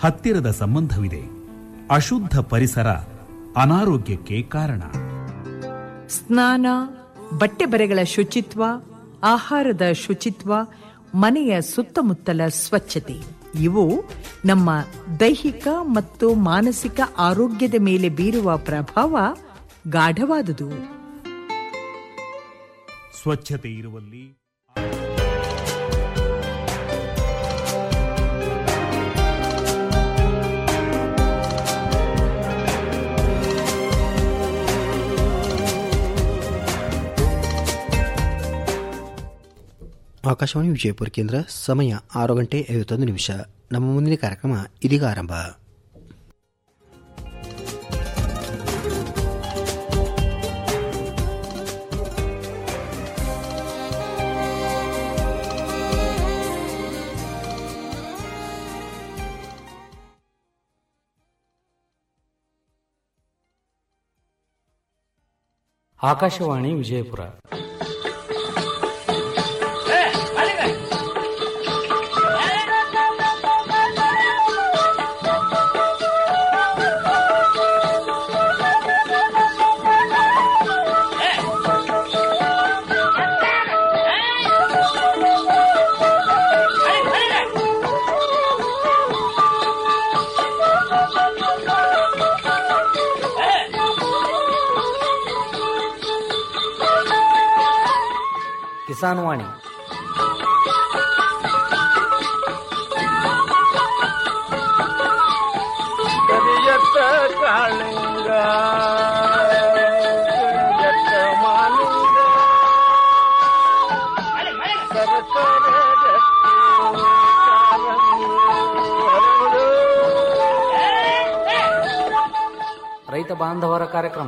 ಹತ್ತಿರದ ಸಂಬಂಧವಿದೆ ಅಶುದ್ಧ ಪರಿಸರ ಅನಾರೋಗ್ಯಕ್ಕೆ ಕಾರಣ ಸ್ನಾನ ಬಟ್ಟೆ ಬರೆಗಳ ಶುಚಿತ್ವ ಆಹಾರದ ಶುಚಿತ್ವ ಮನೆಯ ಸುತ್ತಮುತ್ತಲ ಸ್ವಚ್ಛತೆ ಇವು ನಮ್ಮ ದೈಹಿಕ ಮತ್ತು ಮಾನಸಿಕ ಆರೋಗ್ಯದ ಮೇಲೆ ಬೀರುವ ಪ್ರಭಾವ ಗಾಢವಾದುದು ಸ್ವಚ್ಛತೆ ಇರುವಲ್ಲಿ ಆಕಾಶವಾಣಿ ವಿಜಯಪುರ ಕೇಂದ್ರ ಸಮಯ ಆರು ಗಂಟೆ ಐವತ್ತೊಂದು ನಿಮಿಷ ನಮ್ಮ ಮುಂದಿನ ಕಾರ್ಯಕ್ರಮ ಇದೀಗ ಆರಂಭ ಆಕಾಶವಾಣಿ ವಿಜಯಪುರ ಕಿಸಾನ್ ವಾಣಿ ಕರಿಯತ್ತ ಕಾಳಿಂಗ ಕರಿಯತ್ತ ಮಾಲಿಂಗ ಸರಸರ ರಕ್ತಿ ಕಾಲಂಗಿ ಹರಡು. ರೈತ ಬಾಂಧವರ ಕಾರ್ಯಕ್ರಮ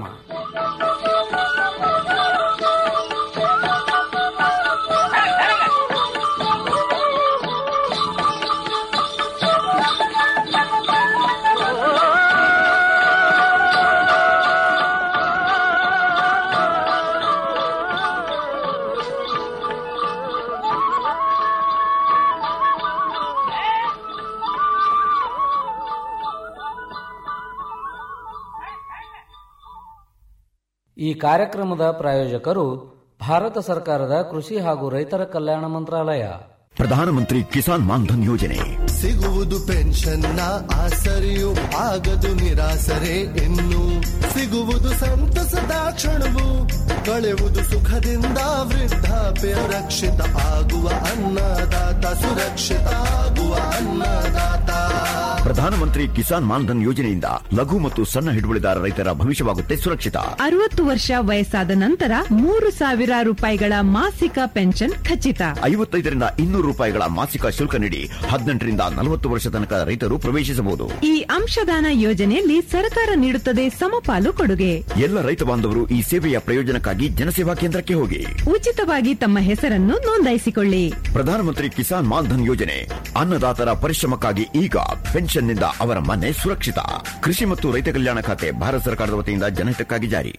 ಈ ಕಾರ್ಯಕ್ರಮದ ಪ್ರಾಯೋಜಕರು ಭಾರತ ಸರ್ಕಾರದ ಕೃಷಿ ಹಾಗೂ ರೈತರ ಕಲ್ಯಾಣ ಮಂತ್ರಾಲಯ ಪ್ರಧಾನಮಂತ್ರಿ ಕಿಸಾನ್ ಮಾನ್ಧನ್ ಯೋಜನೆ ಸಿಗುವುದು ಪೆನ್ಷನ್ನ ಆಸರೆಯು ಆಗದು ನಿರಾಸರೆ ಇನ್ನು ಸಿಗುವುದು ಸಂತಸದ ಕ್ಷಣವು ಕಳೆಯುವುದು ಸುಖದಿಂದ ವೃದ್ಧಾಪ್ಯ ರಕ್ಷಿತ ಆಗುವ ಅನ್ನದಾತ ಸುರಕ್ಷಿತ ಆಗುವ ಅನ್ನದಾತ ಪ್ರಧಾನಮಂತ್ರಿ ಕಿಸಾನ್ ಮಾನ್ಧನ್ ಯೋಜನೆಯಿಂದ ಲಘು ಮತ್ತು ಸಣ್ಣ ಹಿಡುವಳಿದಾರ ರೈತರ ಭವಿಷ್ಯವಾಗುತ್ತೆ ಸುರಕ್ಷಿತ ಅರವತ್ತು ವರ್ಷ ವಯಸ್ಸಾದ ನಂತರ ಮೂರು ಸಾವಿರ ರೂಪಾಯಿಗಳ ಮಾಸಿಕ ಪೆನ್ಷನ್ ಖಚಿತ ಐವತ್ತೈದರಿಂದ ಇನ್ನೂರು ರೂಪಾಯಿಗಳ ಮಾಸಿಕ ಶುಲ್ಕ ನೀಡಿ ಹದಿನೆಂಟರಿಂದ ನಲವತ್ತು ವರ್ಷ ತನಕ ರೈತರು ಪ್ರವೇಶಿಸಬಹುದು ಈ ಅಂಶದಾನ ಯೋಜನೆಯಲ್ಲಿ ಸರ್ಕಾರ ನೀಡುತ್ತದೆ ಸಮಪಾಲು ಕೊಡುಗೆ ಎಲ್ಲ ರೈತ ಬಾಂಧವರು ಈ ಸೇವೆಯ ಪ್ರಯೋಜನಕ್ಕಾಗಿ ಜನಸೇವಾ ಕೇಂದ್ರಕ್ಕೆ ಹೋಗಿ ಉಚಿತವಾಗಿ ತಮ್ಮ ಹೆಸರನ್ನು ನೋಂದಾಯಿಸಿಕೊಳ್ಳಿ ಪ್ರಧಾನಮಂತ್ರಿ ಕಿಸಾನ್ ಮಾನ್ಧನ್ ಯೋಜನೆ ಅನ್ನದಾತರ ಪರಿಶ್ರಮಕ್ಕಾಗಿ ಈಗ ಪೆನ್ಷನ್ನಿಂದ ಅವರ ಮನೆ ಸುರಕ್ಷಿತ ಕೃಷಿ ಮತ್ತು ರೈತ ಕಲ್ಯಾಣ ಖಾತೆ ಭಾರತ ಸರ್ಕಾರದ ವತಿಯಿಂದ ಜನಹಿತಕ್ಕಾಗಿ ಜಾರಿ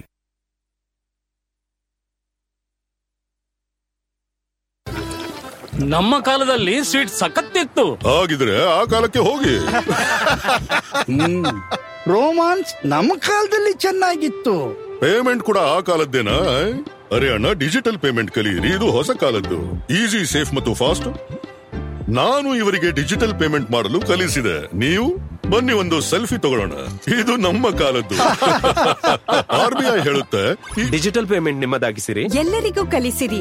ನಮ್ಮ ಕಾಲದಲ್ಲಿ ಸ್ವೀಟ್ ಸಖತ್ತಿತ್ತು ಹಾಗಿದ್ರೆ ಆ ಕಾಲಕ್ಕೆ ಹೋಗಿ ರೋಮಾನ್ಸ್ ನಮ್ಮ ಕಾಲದಲ್ಲಿ ಚೆನ್ನಾಗಿತ್ತು ಪೇಮೆಂಟ್ ಕೂಡ ಆ ಕಾಲದ್ದೇನಾ ಅರೆ ಅಣ್ಣ ಡಿಜಿಟಲ್ ಪೇಮೆಂಟ್ ಕಲಿಯಿರಿ ಇದು ಹೊಸ ಕಾಲದ್ದು ಈಸಿ ಸೇಫ್ ಮತ್ತು ಫಾಸ್ಟ್ ನಾನು ಇವರಿಗೆ ಡಿಜಿಟಲ್ ಪೇಮೆಂಟ್ ಮಾಡಲು ಕಲಿಸಿದೆ ನೀವು ಬನ್ನಿ ಒಂದು ಸೆಲ್ಫಿ ತಗೊಳ್ಳೋಣ ಇದು ನಮ್ಮ ಕಾಲದ್ದು ಆರ್ ಬಿ ಐ ಹೇಳುತ್ತೆ ಡಿಜಿಟಲ್ ಪೇಮೆಂಟ್ ನಿಮ್ಮದಾಗಿಸಿರಿ ಎಲ್ಲರಿಗೂ ಕಲಿಸಿರಿ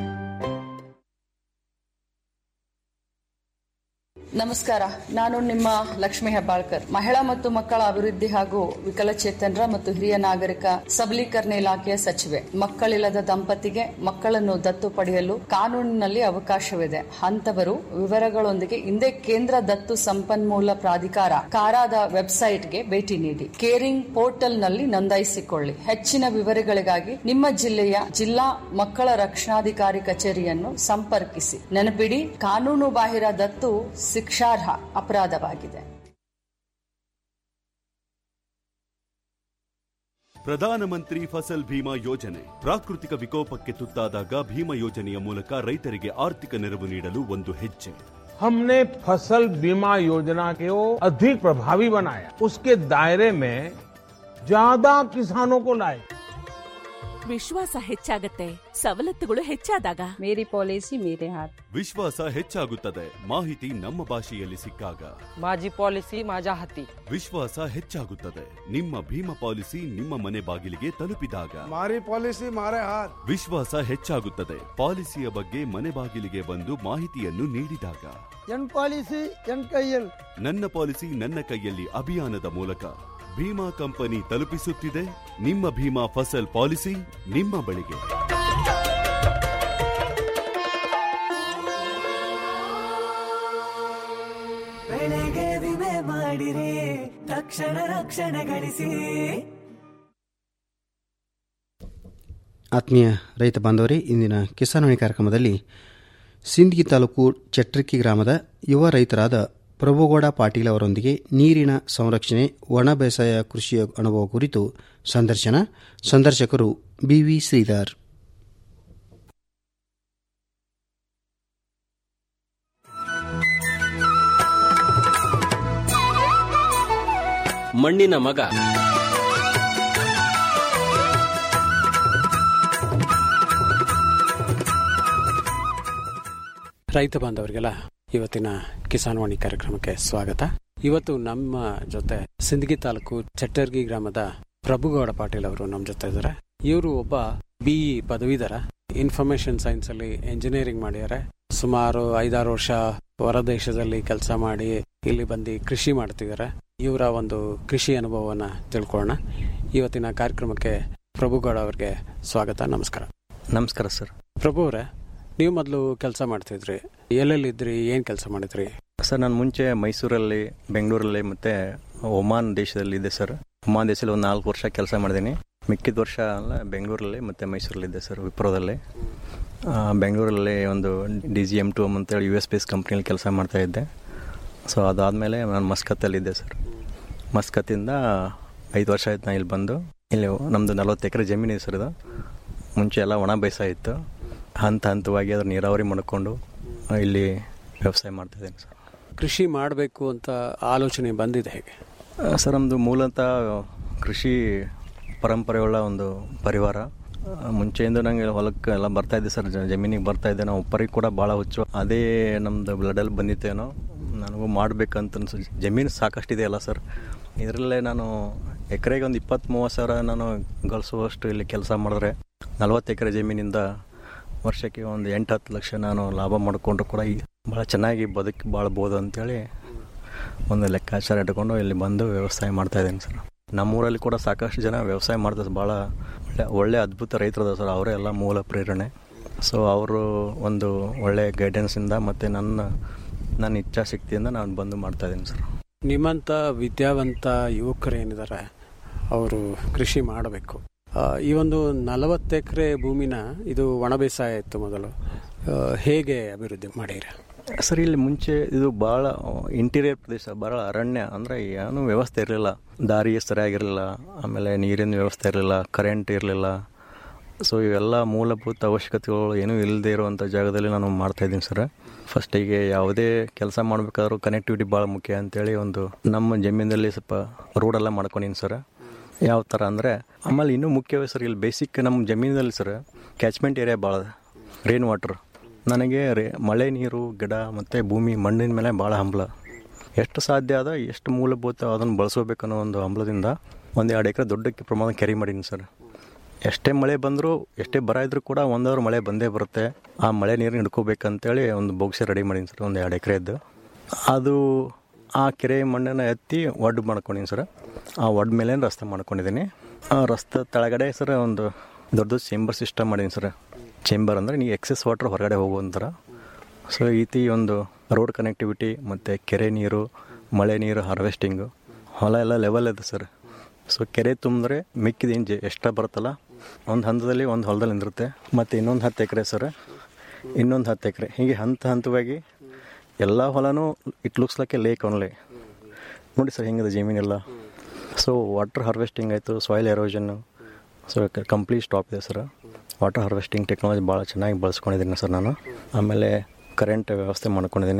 ನಮಸ್ಕಾರ ನಾನು ನಿಮ್ಮ ಲಕ್ಷ್ಮಿ ಹೆಬ್ಬಾಳ್ಕರ್ ಮಹಿಳಾ ಮತ್ತು ಮಕ್ಕಳ ಅಭಿವೃದ್ಧಿ ಹಾಗೂ ವಿಕಲಚೇತನರ ಮತ್ತು ಹಿರಿಯ ನಾಗರಿಕ ಸಬಲೀಕರಣ ಇಲಾಖೆಯ ಸಚಿವೆ ಮಕ್ಕಳಿಲ್ಲದ ದಂಪತಿಗೆ ಮಕ್ಕಳನ್ನು ದತ್ತು ಪಡೆಯಲು ಕಾನೂನಿನಲ್ಲಿ ಅವಕಾಶವಿದೆ ಅಂತವರು ವಿವರಗಳೊಂದಿಗೆ ಹಿಂದೆ ಕೇಂದ್ರ ದತ್ತು ಸಂಪನ್ಮೂಲ ಪ್ರಾಧಿಕಾರ ಕಾರಾದ ವೆಬ್ಸೈಟ್ಗೆ ಭೇಟಿ ನೀಡಿ ಕೇರಿಂಗ್ ಪೋರ್ಟಲ್ನಲ್ಲಿ ನೋಂದಾಯಿಸಿಕೊಳ್ಳಿ ಹೆಚ್ಚಿನ ವಿವರಗಳಿಗಾಗಿ ನಿಮ್ಮ ಜಿಲ್ಲೆಯ ಜಿಲ್ಲಾ ಮಕ್ಕಳ ರಕ್ಷಣಾಧಿಕಾರಿ ಕಚೇರಿಯನ್ನು ಸಂಪರ್ಕಿಸಿ ನೆನಪಿಡಿ ಕಾನೂನು ಬಾಹಿರ ದತ್ತು ಶಿಕ್ಷಾರ್ಹ ಅಪರಾಧವಾಗಿದೆ ಪ್ರಧಾನಮಂತ್ರಿ ಫಸಲ್ ಭೀಮಾ ಯೋಜನೆ ಪ್ರಾಕೃತಿಕ ವಿಕೋಪಕ್ಕೆ ತುತ್ತಾದಾಗ ಭೀಮಾ ಯೋಜನೆಯ ಮೂಲಕ ರೈತರಿಗೆ ಆರ್ಥಿಕ ನೆರವು ನೀಡಲು ಒಂದು ಹೆಜ್ಜೆ हमने फसल बीमा योजना को अधिक प्रभावी बनाया उसके दायरे में ज्यादा किसानों को लाए ವಿಶ್ವಾಸ ಹೆಚ್ಚಾಗತ್ತೆ ಸವಲತ್ತುಗಳು ಹೆಚ್ಚಾದಾಗ ಮೇರಿ ಪಾಲಿಸಿ ಮೇರೆ ಹಾತ್ ವಿಶ್ವಾಸ ಹೆಚ್ಚಾಗುತ್ತದೆ ಮಾಹಿತಿ ನಮ್ಮ ಭಾಷೆಯಲ್ಲಿ ಸಿಕ್ಕಾಗ माझी पॉलिसी माझ्या हाती ವಿಶ್ವಾಸ ಹೆಚ್ಚಾಗುತ್ತದೆ ನಿಮ್ಮ ಭೀಮಾ ಪಾಲಿಸಿ ನಿಮ್ಮ ಮನೆ ಬಾಗಿಲಿಗೆ ತಲುಪಿದಾಗ મારી પોલિસી મારે હાથ ವಿಶ್ವಾಸ ಹೆಚ್ಚಾಗುತ್ತದೆ ಪಾಲಿಸಿಯ ಬಗ್ಗೆ ಮನೆ ಬಾಗಿಲಿಗೆ ಬಂದು ಮಾಹಿತಿಯನ್ನು ನೀಡಿದಾಗ ಎನ್ ಪಾಲಿಸಿ ಎನ್ ಕೈಯಲ್ ನನ್ನ ಪಾಲಿಸಿ ನನ್ನ ಕೈಯಲ್ಲಿ ಅಭಿಯಾನದ ಮೂಲಕ ಭೀಮಾ ಕಂಪನಿ ತಲುಪಿಸುತ್ತಿದೆ ನಿಮ್ಮ ಭೀಮಾ ಫಸಲ್ ಪಾಲಿಸಿ ನಿಮ್ಮ ಬಳಿಗೆ ಬೆಳೆಗೆ ವಿಮೆ ಮಾಡಿರಿ ತಕ್ಷಣ ರಕ್ಷಣೆ ಗಳಿಸಿ ಆತ್ಮೀಯ ರೈತ ಬಾಂಧವರೇ ಇಂದಿನ ಕಿಸಾನ್ವಾಣಿ ಕಾರ್ಯಕ್ರಮದಲ್ಲಿ ಸಿಂದಗಿ ತಾಲೂಕು ಚಟ್ರಿಕ್ಕಿ ಗ್ರಾಮದ ಯುವ ರೈತರಾದ ಪ್ರಭುಗೌಡ ಪಾಟೀಲ್ ಅವರೊಂದಿಗೆ ನೀರಿನ ಸಂರಕ್ಷಣೆ ಒಣ ಬೇಸಾಯ ಕೃಷಿಯ ಅನುಭವ ಕುರಿತು ಸಂದರ್ಶನ ಸಂದರ್ಶಕರು ಬಿವಿ ಶ್ರೀಧರ್ ಮಣ್ಣಿನ ಮಗ ರೈತ ಬಾಂಧವರಿಗೆಲ್ಲ ಇವತ್ತಿನ ಕಿಸಾನ್ ವಾಣಿ ಕಾರ್ಯಕ್ರಮಕ್ಕೆ ಸ್ವಾಗತ ಇವತ್ತು ನಮ್ಮ ಜೊತೆ ಸಿಂದಗಿ ತಾಲೂಕು ಚಟ್ಟರ್ಗಿ ಗ್ರಾಮದ ಪ್ರಭುಗೌಡ ಪಾಟೀಲ್ ಅವರು ನಮ್ಮ ಜೊತೆ ಇದ್ದಾರೆ ಇವರು ಒಬ್ಬ ಬಿಇ ಪದವೀಧರ ಇನ್ಫಾರ್ಮೇಶನ್ ಸೈನ್ಸ್ ಅಲ್ಲಿ ಎಂಜಿನಿಯರಿಂಗ್ ಮಾಡಿದ್ದಾರೆ ಸುಮಾರು ಐದಾರು ವರ್ಷ ಹೊರದೇಶದಲ್ಲಿ ಕೆಲಸ ಮಾಡಿ ಇಲ್ಲಿ ಬಂದು ಕೃಷಿ ಮಾಡ್ತಿದ್ದಾರೆ ಇವರ ಒಂದು ಕೃಷಿ ಅನುಭವವನ್ನ ತಿಳ್ಕೊಳ್ಳೋಣ ಇವತ್ತಿನ ಕಾರ್ಯಕ್ರಮಕ್ಕೆ ಪ್ರಭುಗೌಡ ಅವರಿಗೆ ಸ್ವಾಗತ ನಮಸ್ಕಾರ ನಮಸ್ಕಾರ ಸರ್ ಪ್ರಭು ಅವರೇ ನೀವು ಮೊದಲು ಕೆಲಸ ಮಾಡ್ತಿದ್ರಿ ಎಲ್ಲೆಲ್ಲಿದ್ರಿ ಏನ್ ಕೆಲಸ ಮಾಡಿದ್ರಿ ಸರ್ ನಾನು ಮುಂಚೆ ಮೈಸೂರಲ್ಲಿ ಬೆಂಗಳೂರಲ್ಲಿ ಮತ್ತೆ ಒಮಾನ್ ದೇಶದಲ್ಲಿ ಇದ್ದೆ ಸರ್ ಒಮಾನ್ ದೇಶದಲ್ಲಿ ಒಂದು ನಾಲ್ಕು ವರ್ಷ ಕೆಲಸ ಮಾಡಿದ್ದೀನಿ ಮಿಕ್ಕಿದ ವರ್ಷ ಎಲ್ಲ ಬೆಂಗಳೂರಲ್ಲಿ ಮತ್ತೆ ಮೈಸೂರಲ್ಲಿ ಇದ್ದೆ ಸರ್ ವಿಪ್ರೋದಲ್ಲಿ ಆ, ಬೆಂಗಳೂರಲ್ಲಿ ಒಂದು D G M two M ಅಂತೇಳಿ ಯು ಎಸ್ ಬೇಸ್ ಕಂಪ್ನಿಯಲ್ಲಿ ಕೆಲಸ ಮಾಡ್ತಾ ಇದ್ದೆ ಸೊ ಅದಾದಮೇಲೆ ನಾನು ಮಸ್ಕತ್ತಲ್ಲಿದ್ದೆ ಸರ್ ಮಸ್ಕತ್ತಿಂದ ಐದು ವರ್ಷ ಆಯ್ತು ನಾನು ಇಲ್ಲಿ ಬಂದು ಇಲ್ಲಿ ನಮ್ಮದು ನಲ್ವತ್ತು ಎಕರೆ ಜಮೀನಿದೆ ಸರ್ ಇದು ಮುಂಚೆ ಎಲ್ಲ ಒಣ ಬೇಸಾಯ ಇತ್ತು ಹಂತ ಹಂತವಾಗಿ ಅದ್ರ ನೀರಾವರಿ ಮಾಡಿಕೊಂಡು ಆ, ಇಲ್ಲಿ ವ್ಯವಸಾಯ ಮಾಡ್ತಾಯಿದ್ದೇನೆ ಸರ್ ಕೃಷಿ ಮಾಡಬೇಕು ಅಂತ ಆಲೋಚನೆ ಬಂದಿದೆ ಹೇಗೆ ಆ, ಸರ್ ನಮ್ಮದು ಮೂಲತಃ ಕೃಷಿ ಪರಂಪರೆಯುಳ್ಳ ಒಂದು ಪರಿವಾರ ಆ, ಮುಂಚೆಯಿಂದ ನಂಗೆ ಹೊಲಕ್ಕೆ ಎಲ್ಲ ಬರ್ತಾ ಇದ್ದೆ ಸರ್ ಜ- ಜಮೀನಿಗೆ ಬರ್ತಾ ಇದ್ದೆ ನಾವು ಉಪ್ಪರಿಗೆ ಕೂಡ ಭಾಳ ಹುಚ್ಚು ಅದೇ ನಮ್ಮದು ಬ್ಲಡಲ್ಲಿ ಬಂದಿತ್ತೇನೋ ನನಗೂ ಮಾಡಬೇಕಂತ ಅನ್ಸು ಜಮೀನು ಸಾಕಷ್ಟಿದೆ ಅಲ್ಲ ಸರ್ ಇದರಲ್ಲೇ ನಾನು ಎಕರೆಗೆ ಒಂದು ಇಪ್ಪತ್ತು ಮೂವತ್ತು ಸಾವಿರ ನಾನು ಗಳಿಸುವಷ್ಟು ಇಲ್ಲಿ ಕೆಲಸ ಮಾಡಿದ್ರೆ ನಲ್ವತ್ತು ಎಕರೆ ಜಮೀನಿಂದ ವರ್ಷಕ್ಕೆ ಒಂದು ಎಂಟು ಹತ್ತು ಲಕ್ಷ ನಾನು ಲಾಭ ಮಾಡಿಕೊಂಡ್ರು ಕೂಡ ಈ ಭಾಳ ಚೆನ್ನಾಗಿ ಬದುಕಿ ಬಾಳ್ಬೋದು ಅಂತೇಳಿ ಒಂದು ಲೆಕ್ಕಾಚಾರ ಇಟ್ಕೊಂಡು ಇಲ್ಲಿ ಬಂದು ವ್ಯವಸಾಯ ಮಾಡ್ತಾ ಇದ್ದೀನಿ ಸರ್ ನಮ್ಮೂರಲ್ಲಿ ಕೂಡ ಸಾಕಷ್ಟು ಜನ ವ್ಯವಸಾಯ ಮಾಡ್ತಾರೆ ಭಾಳ ಒಳ್ಳೆ ಒಳ್ಳೆ ಅದ್ಭುತ ರೈತರದ ಸರ್ ಅವರೇ ಎಲ್ಲ ಮೂಲ ಪ್ರೇರಣೆ ಸೊ ಅವರು ಒಂದು ಒಳ್ಳೆ ಗೈಡೆನ್ಸಿಂದ ಮತ್ತು ನನ್ನ ನನ್ನ ಇಚ್ಛಾಶಕ್ತಿಯಿಂದ ನಾನು ಬಂದು ಮಾಡ್ತಾ ಇದ್ದೀನಿ ಸರ್ ನಿಮ್ಮಂತ ವಿದ್ಯಾವಂತ ಯುವಕರು ಏನಿದ್ದಾರೆ ಅವರು ಕೃಷಿ ಮಾಡಬೇಕು ಆ, ಈ ಒಂದು ನಲವತ್ತು ಎಕರೆ ಭೂಮಿನ ಇದು ಒಣ ಬೇಸಾಯ ಇತ್ತು ಮೊದಲು ಆ, ಹೇಗೆ ಅಭಿವೃದ್ಧಿ ಮಾಡಿರಿ ಸರ್ ಇಲ್ಲಿ ಮುಂಚೆ ಇದು ಭಾಳ ಇಂಟೀರಿಯರ್ ಪ್ರದೇಶ ಭಾಳ ಅರಣ್ಯ ಅಂದರೆ ಏನು ವ್ಯವಸ್ಥೆ ಇರಲಿಲ್ಲ ದಾರಿ ಸರಿಯಾಗಿರಲಿಲ್ಲ ಆಮೇಲೆ ನೀರಿನ ವ್ಯವಸ್ಥೆ ಇರಲಿಲ್ಲ ಕರೆಂಟ್ ಇರಲಿಲ್ಲ ಸೊ ಇವೆಲ್ಲ ಮೂಲಭೂತ ಅವಶ್ಯಕತೆಗಳು ಏನೂ ಇಲ್ಲದೆ ಇರುವಂಥ ಜಾಗದಲ್ಲಿ ನಾನು ಮಾಡ್ತಾ ಇದ್ದೀನಿ ಸರ್ ಫಸ್ಟಿಗೆ ಯಾವುದೇ ಕೆಲಸ ಮಾಡಬೇಕಾದ್ರೂ ಕನೆಕ್ಟಿವಿಟಿ ಭಾಳ ಮುಖ್ಯ ಅಂತೇಳಿ ಒಂದು ನಮ್ಮ ಜಮೀನಲ್ಲಿ ಸ್ವಲ್ಪ ರೋಡೆಲ್ಲ ಮಾಡ್ಕೊಂಡಿನಿ ಸರ್ ಯಾವ ಥರ ಅಂದರೆ ಆಮೇಲೆ ಇನ್ನೂ ಮುಖ್ಯವೇ ಸರ್ ಇಲ್ಲಿ ಬೇಸಿಕ್ ನಮ್ಮ ಜಮೀನಲ್ಲಿ ಸರ್ ಕ್ಯಾಚ್ಮೆಂಟ್ ಏರಿಯಾ ಭಾಳ ರೈನ್ ವಾಟ್ರ್ ನನಗೆ ರೇ ಮಳೆ ನೀರು ಗಿಡ ಮತ್ತು ಭೂಮಿ ಮಣ್ಣಿನ ಮೇಲೆ ಭಾಳ ಹಂಬಲ ಎಷ್ಟು ಸಾಧ್ಯ ಆದ ಎಷ್ಟು ಮೂಲಭೂತ ಅದನ್ನು ಬಳಸಬೇಕನ್ನೋ ಒಂದು ಹಂಬಲದಿಂದ ಒಂದು ಎರಡು ಎಕರೆ ದೊಡ್ಡ ಪ್ರಮಾಣ ಕೆರೆ ಮಾಡೀನಿ ಸರ್ ಎಷ್ಟೇ ಮಳೆ ಬಂದರೂ ಎಷ್ಟೇ ಬರ ಇದ್ರೂ ಕೂಡ ಒಂದವ್ರು ಮಳೆ ಬಂದೇ ಬರುತ್ತೆ ಆ ಮಳೆ ನೀರನ್ನ ಹಿಡ್ಕೋಬೇಕಂತೇಳಿ ಒಂದು ಬೊಗ್ಸೆ ರೆಡಿ ಮಾಡೀನಿ ಸರ್ ಒಂದು ಎರಡು ಎಕರೆದ್ದು ಅದು ಆ ಕೆರೆ ಮಣ್ಣನ್ನು ಎತ್ತಿ ಒಡ್ ಮಾಡ್ಕೊಂಡಿನಿ ಸರ್ ಆ ಒಡ್ ಮೇಲೆ ರಸ್ತೆ ಮಾಡ್ಕೊಂಡಿದ್ದೀನಿ ಆ ರಸ್ತೆ ಕೆಳಗಡೆ ಸರ್ ಒಂದು ದೊಡ್ಡ ಚೇಂಬರ್ ಸಿಸ್ಟಮ್ ಮಾಡೀನಿ ಸರ್ ಚೇಂಬರ್ ಅಂದರೆ ನೀವು ಎಕ್ಸೆಸ್ ವಾಟರ್ ಹೊರಗಡೆ ಹೋಗುವಂಥರ ಸೊ ಈ ರೀತಿ ಒಂದು ರೋಡ್ ಕನೆಕ್ಟಿವಿಟಿ ಮತ್ತು ಕೆರೆ ನೀರು ಮಳೆ ನೀರು ಹಾರ್ವೆಸ್ಟಿಂಗು ಹೊಲ ಎಲ್ಲ ಲೆವೆಲ್ ಇದೆ ಸರ್ ಸೊ ಕೆರೆ ತುಂಬಿದ್ರೆ ಮಿಕ್ಕಿದ ಇಂಜೆ ಎಷ್ಟ ಬರುತ್ತಲ್ಲ ಒಂದು ಹಂತದಲ್ಲಿ ಒಂದು ಹೊಲದಲ್ಲಿ ನಿಂದಿರುತ್ತೆ ಮತ್ತು ಇನ್ನೊಂದು ಹತ್ತು ಎಕರೆ ಸರ್ ಇನ್ನೊಂದು ಹತ್ತು ಎಕರೆ ಹೀಗೆ ಹಂತ ಹಂತವಾಗಿ ಎಲ್ಲ ಹೊಲನೂ it looks like a lake only ನೋಡಿ ಸರ್ ಹೆಂಗಿದೆ ಜಮೀನೆಲ್ಲ ಸೊ ವಾಟರ್ ಹಾರ್ವೆಸ್ಟಿಂಗ್ ಆಯಿತು soil erosion so complete stop ಇದೆ ಸರ್ ವಾಟರ್ ಹಾರ್ವೆಸ್ಟಿಂಗ್ ಟೆಕ್ನಾಲಜಿ ಭಾಳ ಚೆನ್ನಾಗಿ ಬಳಸ್ಕೊಂಡಿದ್ದೀನಿ ಸರ್ ನಾನು ಆಮೇಲೆ ಕರೆಂಟ್ ವ್ಯವಸ್ಥೆ ಮಾಡ್ಕೊಂಡಿದ್ದೀನಿ